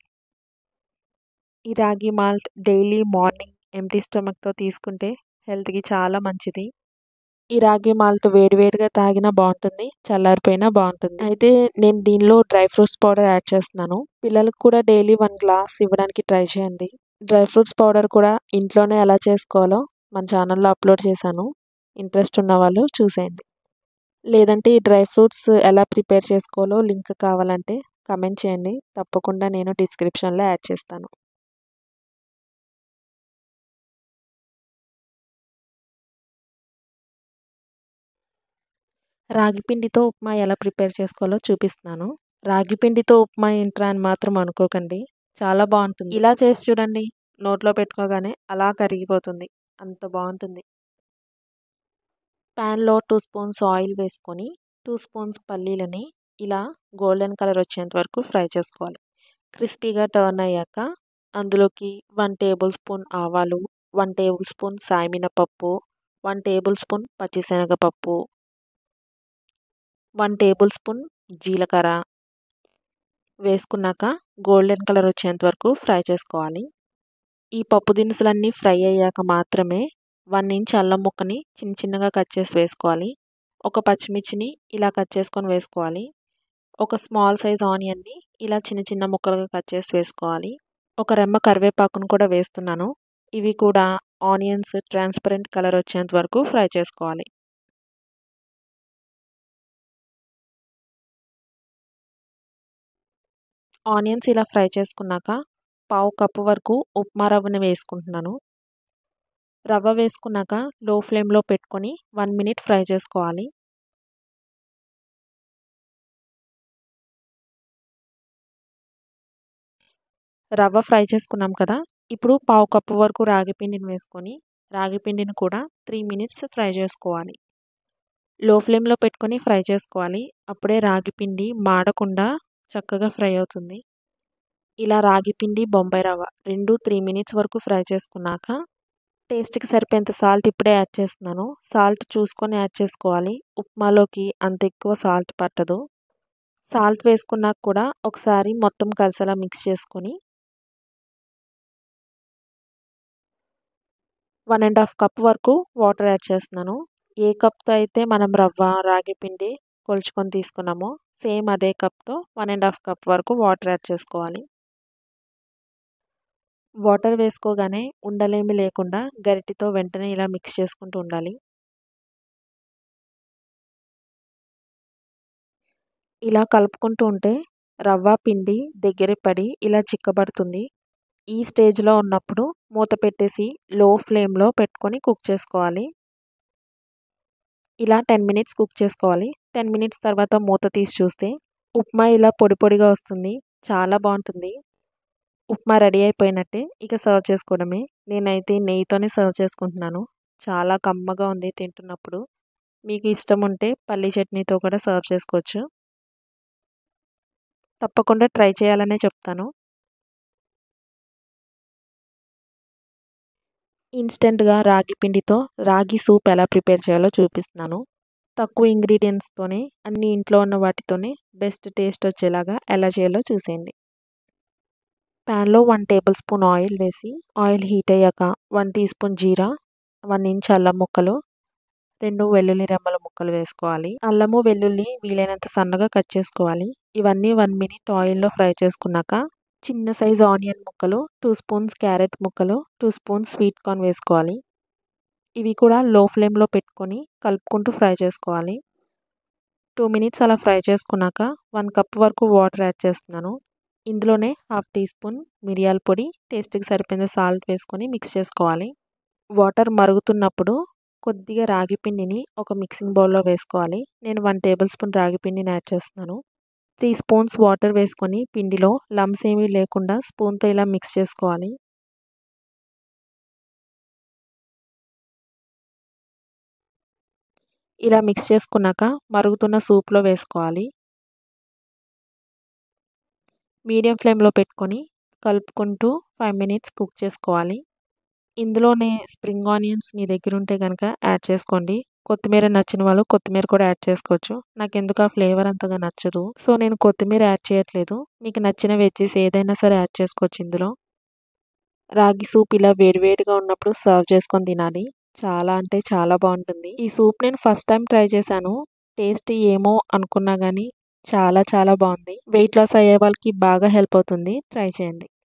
ఈ రాగి మాల్ట్ డైలీ మార్నింగ్ ఎంటీ స్టమక్తో తీసుకుంటే హెల్త్కి చాలా మంచిది ఈ రాగి మాల్ట్ వేడివేడిగా తాగినా బాగుంటుంది చల్లారిపోయినా బాగుంటుంది అయితే నేను దీనిలో డ్రై ఫ్రూట్స్ పౌడర్ యాడ్ చేస్తున్నాను పిల్లలకు కూడా డైలీ వన్ గ్లాస్ ఇవ్వడానికి ట్రై చేయండి డ్రై ఫ్రూట్స్ పౌడర్ కూడా ఇంట్లోనే ఎలా చేసుకోవాలో మన ఛానల్లో అప్లోడ్ చేశాను ఇంట్రెస్ట్ ఉన్న వాళ్ళు చూసేయండి లేదంటే ఈ డ్రై ఫ్రూట్స్ ఎలా ప్రిపేర్ చేసుకోవాలో లింక్ కావాలంటే కమెంట్ చేయండి తప్పకుండా నేను డిస్క్రిప్షన్లో యాడ్ చేస్తాను రాగి పిండితో ఉప్మా ఎలా ప్రిపేర్ చేసుకోవాలో చూపిస్తున్నాను రాగి పిండితో ఉప్మా ఏంట్రా అని మాత్రం అనుకోకండి చాలా బాగుంటుంది ఇలా చేసి చూడండి నోట్లో పెట్టుకోగానే అలా కరిగిపోతుంది అంత బాగుంటుంది ప్యాన్లో టూ స్పూన్స్ ఆయిల్ వేసుకొని టూ స్పూన్స్ పల్లీలని ఇలా గోల్డెన్ కలర్ వచ్చేంత వరకు ఫ్రై చేసుకోవాలి క్రిస్పీగా టర్న్ అయ్యాక అందులోకి వన్ టేబుల్ స్పూన్ ఆవాలు వన్ టేబుల్ స్పూన్ సాయమినపప్పు వన్ టేబుల్ స్పూన్ పచ్చిశనగపప్పు వన్ టేబుల్ స్పూన్ జీలకర్ర వేసుకున్నాక గోల్డెన్ కలర్ వచ్చేంత వరకు ఫ్రై చేసుకోవాలి ఈ పప్పు దినుసులన్నీ ఫ్రై అయ్యాక మాత్రమే వన్ ఇంచ్ అల్లం ముక్కని చిన్న చిన్నగా కట్ చేసి వేసుకోవాలి ఒక పచ్చిమిర్చిని ఇలా కట్ చేసుకొని వేసుకోవాలి ఒక స్మాల్ సైజ్ ఆనియన్ని ఇలా చిన్న చిన్న ముక్కలుగా కట్ చేసి వేసుకోవాలి ఒక రెమ్మ కరివేపాకును కూడా వేస్తున్నాను ఇవి కూడా ఆనియన్స్ ట్రాన్స్పరెంట్ కలర్ వచ్చేంత వరకు ఫ్రై చేసుకోవాలి ఆనియన్స్ ఇలా ఫ్రై చేసుకున్నాక పావు కప్పు వరకు ఉప్మా రవ్వని వేసుకుంటున్నాను రవ్వ వేసుకున్నాక లో ఫ్లేమ్లో పెట్టుకొని వన్ మినిట్ ఫ్రై చేసుకోవాలి రవ్వ ఫ్రై చేసుకున్నాం కదా ఇప్పుడు పావు కప్పు వరకు రాగి పిండిని వేసుకొని రాగి పిండిని కూడా త్రీ మినిట్స్ ఫ్రై చేసుకోవాలి లో ఫ్లేమ్లో పెట్టుకొని ఫ్రై చేసుకోవాలి అప్పుడే రాగి పిండి మాడకుండా చక్కగా ఫ్రై అవుతుంది ఇలా రాగి పిండి బొంబాయి రవ్వ రెండు త్రీ మినిట్స్ వరకు ఫ్రై చేసుకున్నాక టేస్ట్కి సరిపోయేంత సాల్ట్ ఇప్పుడే యాడ్ చేస్తున్నాను సాల్ట్ చూసుకొని యాడ్ చేసుకోవాలి ఉప్మాలోకి అంత ఎక్కువ సాల్ట్ పట్టదు సాల్ట్ వేసుకున్నాక కూడా ఒకసారి మొత్తం కలిసేలా మిక్స్ చేసుకొని వన్ అండ్ హాఫ్ కప్ వరకు వాటర్ యాడ్ చేస్తున్నాను ఏ కప్తో అయితే మనం రవ్వ రాగి పిండి కొలుచుకొని తీసుకున్నామో సేమ్ అదే కప్తో వన్ అండ్ హాఫ్ కప్ వరకు వాటర్ యాడ్ చేసుకోవాలి వాటర్ వేసుకోగానే ఉండలేమి లేకుండా గరిటితో వెంటనే ఇలా మిక్స్ చేసుకుంటూ ఉండాలి ఇలా కలుపుకుంటూ ఉంటే రవ్వ పిండి దగ్గర పడి ఇలా చిక్కబడుతుంది ఈ స్టేజ్లో ఉన్నప్పుడు మూత పెట్టేసి లో ఫ్లేమ్లో పెట్టుకొని కుక్ చేసుకోవాలి ఇలా టెన్ మినిట్స్ కుక్ చేసుకోవాలి టెన్ మినిట్స్ తర్వాత మూత తీసి చూస్తే ఉప్మా ఇలా పొడి పొడిగా వస్తుంది చాలా బాగుంటుంది ఉప్మా రెడీ అయిపోయినట్టే ఇక సర్వ్ చేసుకోవడమే నేనైతే నెయ్యితోనే సర్వ్ చేసుకుంటున్నాను చాలా కమ్మగా ఉంది తింటున్నప్పుడు మీకు ఇష్టం ఉంటే పల్లీ చట్నీతో కూడా సర్వ్ చేసుకోవచ్చు తప్పకుండా ట్రై చేయాలనే చెప్తాను ఇన్స్టెంట్గా రాగి పిండితో రాగి సూప్ ఎలా ప్రిపేర్ చేయాలో చూపిస్తున్నాను తక్కువ ఇంగ్రీడియంట్స్తోనే అన్ని ఇంట్లో ఉన్న వాటితోనే బెస్ట్ టేస్ట్ వచ్చేలాగా ఎలా చేయాలో చూసేయండి ప్యాన్లో వన్ టేబుల్ స్పూన్ ఆయిల్ వేసి ఆయిల్ హీట్ అయ్యాక వన్ టీ స్పూన్ జీరా వన్ ఇంచ్ అల్లం ముక్కలు రెండు వెల్లుల్లి రెమ్మల ముక్కలు వేసుకోవాలి అల్లము వెల్లుల్లి వీలైనంత సన్నగా కట్ చేసుకోవాలి ఇవన్నీ వన్ మినిట్ ఆయిల్లో ఫ్రై చేసుకున్నాక చిన్న సైజు ఆనియన్ ముక్కలు టూ స్పూన్స్ క్యారెట్ ముక్కలు టూ స్పూన్స్ స్వీట్ కార్న్ వేసుకోవాలి ఇవి కూడా లో ఫ్లేమ్లో పెట్టుకొని కలుపుకుంటూ ఫ్రై చేసుకోవాలి టూ మినిట్స్ అలా ఫ్రై చేసుకున్నాక వన్ కప్ వరకు వాటర్ యాడ్ చేస్తున్నాను ఇందులోనే హాఫ్ టీ స్పూన్ మిరియాల పొడి టేస్ట్కి సరిపోయిన సాల్ట్ వేసుకొని మిక్స్ చేసుకోవాలి వాటర్ మరుగుతున్నప్పుడు కొద్దిగా రాగి పిండిని ఒక మిక్సింగ్ బౌల్లో వేసుకోవాలి నేను వన్ టేబుల్ స్పూన్ రాగి పిండిని యాడ్ చేస్తున్నాను త్రీ స్పూన్స్ వాటర్ వేసుకొని పిండిలో లమ్స్ ఏమీ లేకుండా స్పూన్తో ఇలా మిక్స్ చేసుకోవాలి ఇలా మిక్స్ చేసుకున్నాక మరుగుతున్న సూప్లో వేసుకోవాలి మీడియం ఫ్లేమ్లో పెట్టుకొని కలుపుకుంటూ ఫైవ్ మినిట్స్ కుక్ చేసుకోవాలి ఇందులోనే స్ప్రింగ్ ఆనియన్స్ మీ దగ్గర ఉంటే కనుక యాడ్ చేసుకోండి కొత్తిమీర నచ్చిన వాళ్ళు కొత్తిమీర కూడా యాడ్ చేసుకోవచ్చు నాకు ఎందుకు ఆ ఫ్లేవర్ అంతగా నచ్చదు సో నేను కొత్తిమీర యాడ్ చేయట్లేదు మీకు నచ్చిన వెజ్జెస్ ఏదైనా సరే యాడ్ చేసుకోవచ్చు ఇందులో రాగి సూప్ ఇలా వేడివేడిగా ఉన్నప్పుడు సర్వ్ చేసుకొని తినాలి చాలా అంటే చాలా బాగుంటుంది ఈ సూప్ నేను ఫస్ట్ టైం ట్రై చేశాను టేస్ట్ ఏమో అనుకున్నా కానీ చాలా చాలా బాగుంది వెయిట్ లాస్ అయ్యే వాళ్ళకి బాగా హెల్ప్ అవుతుంది ట్రై చేయండి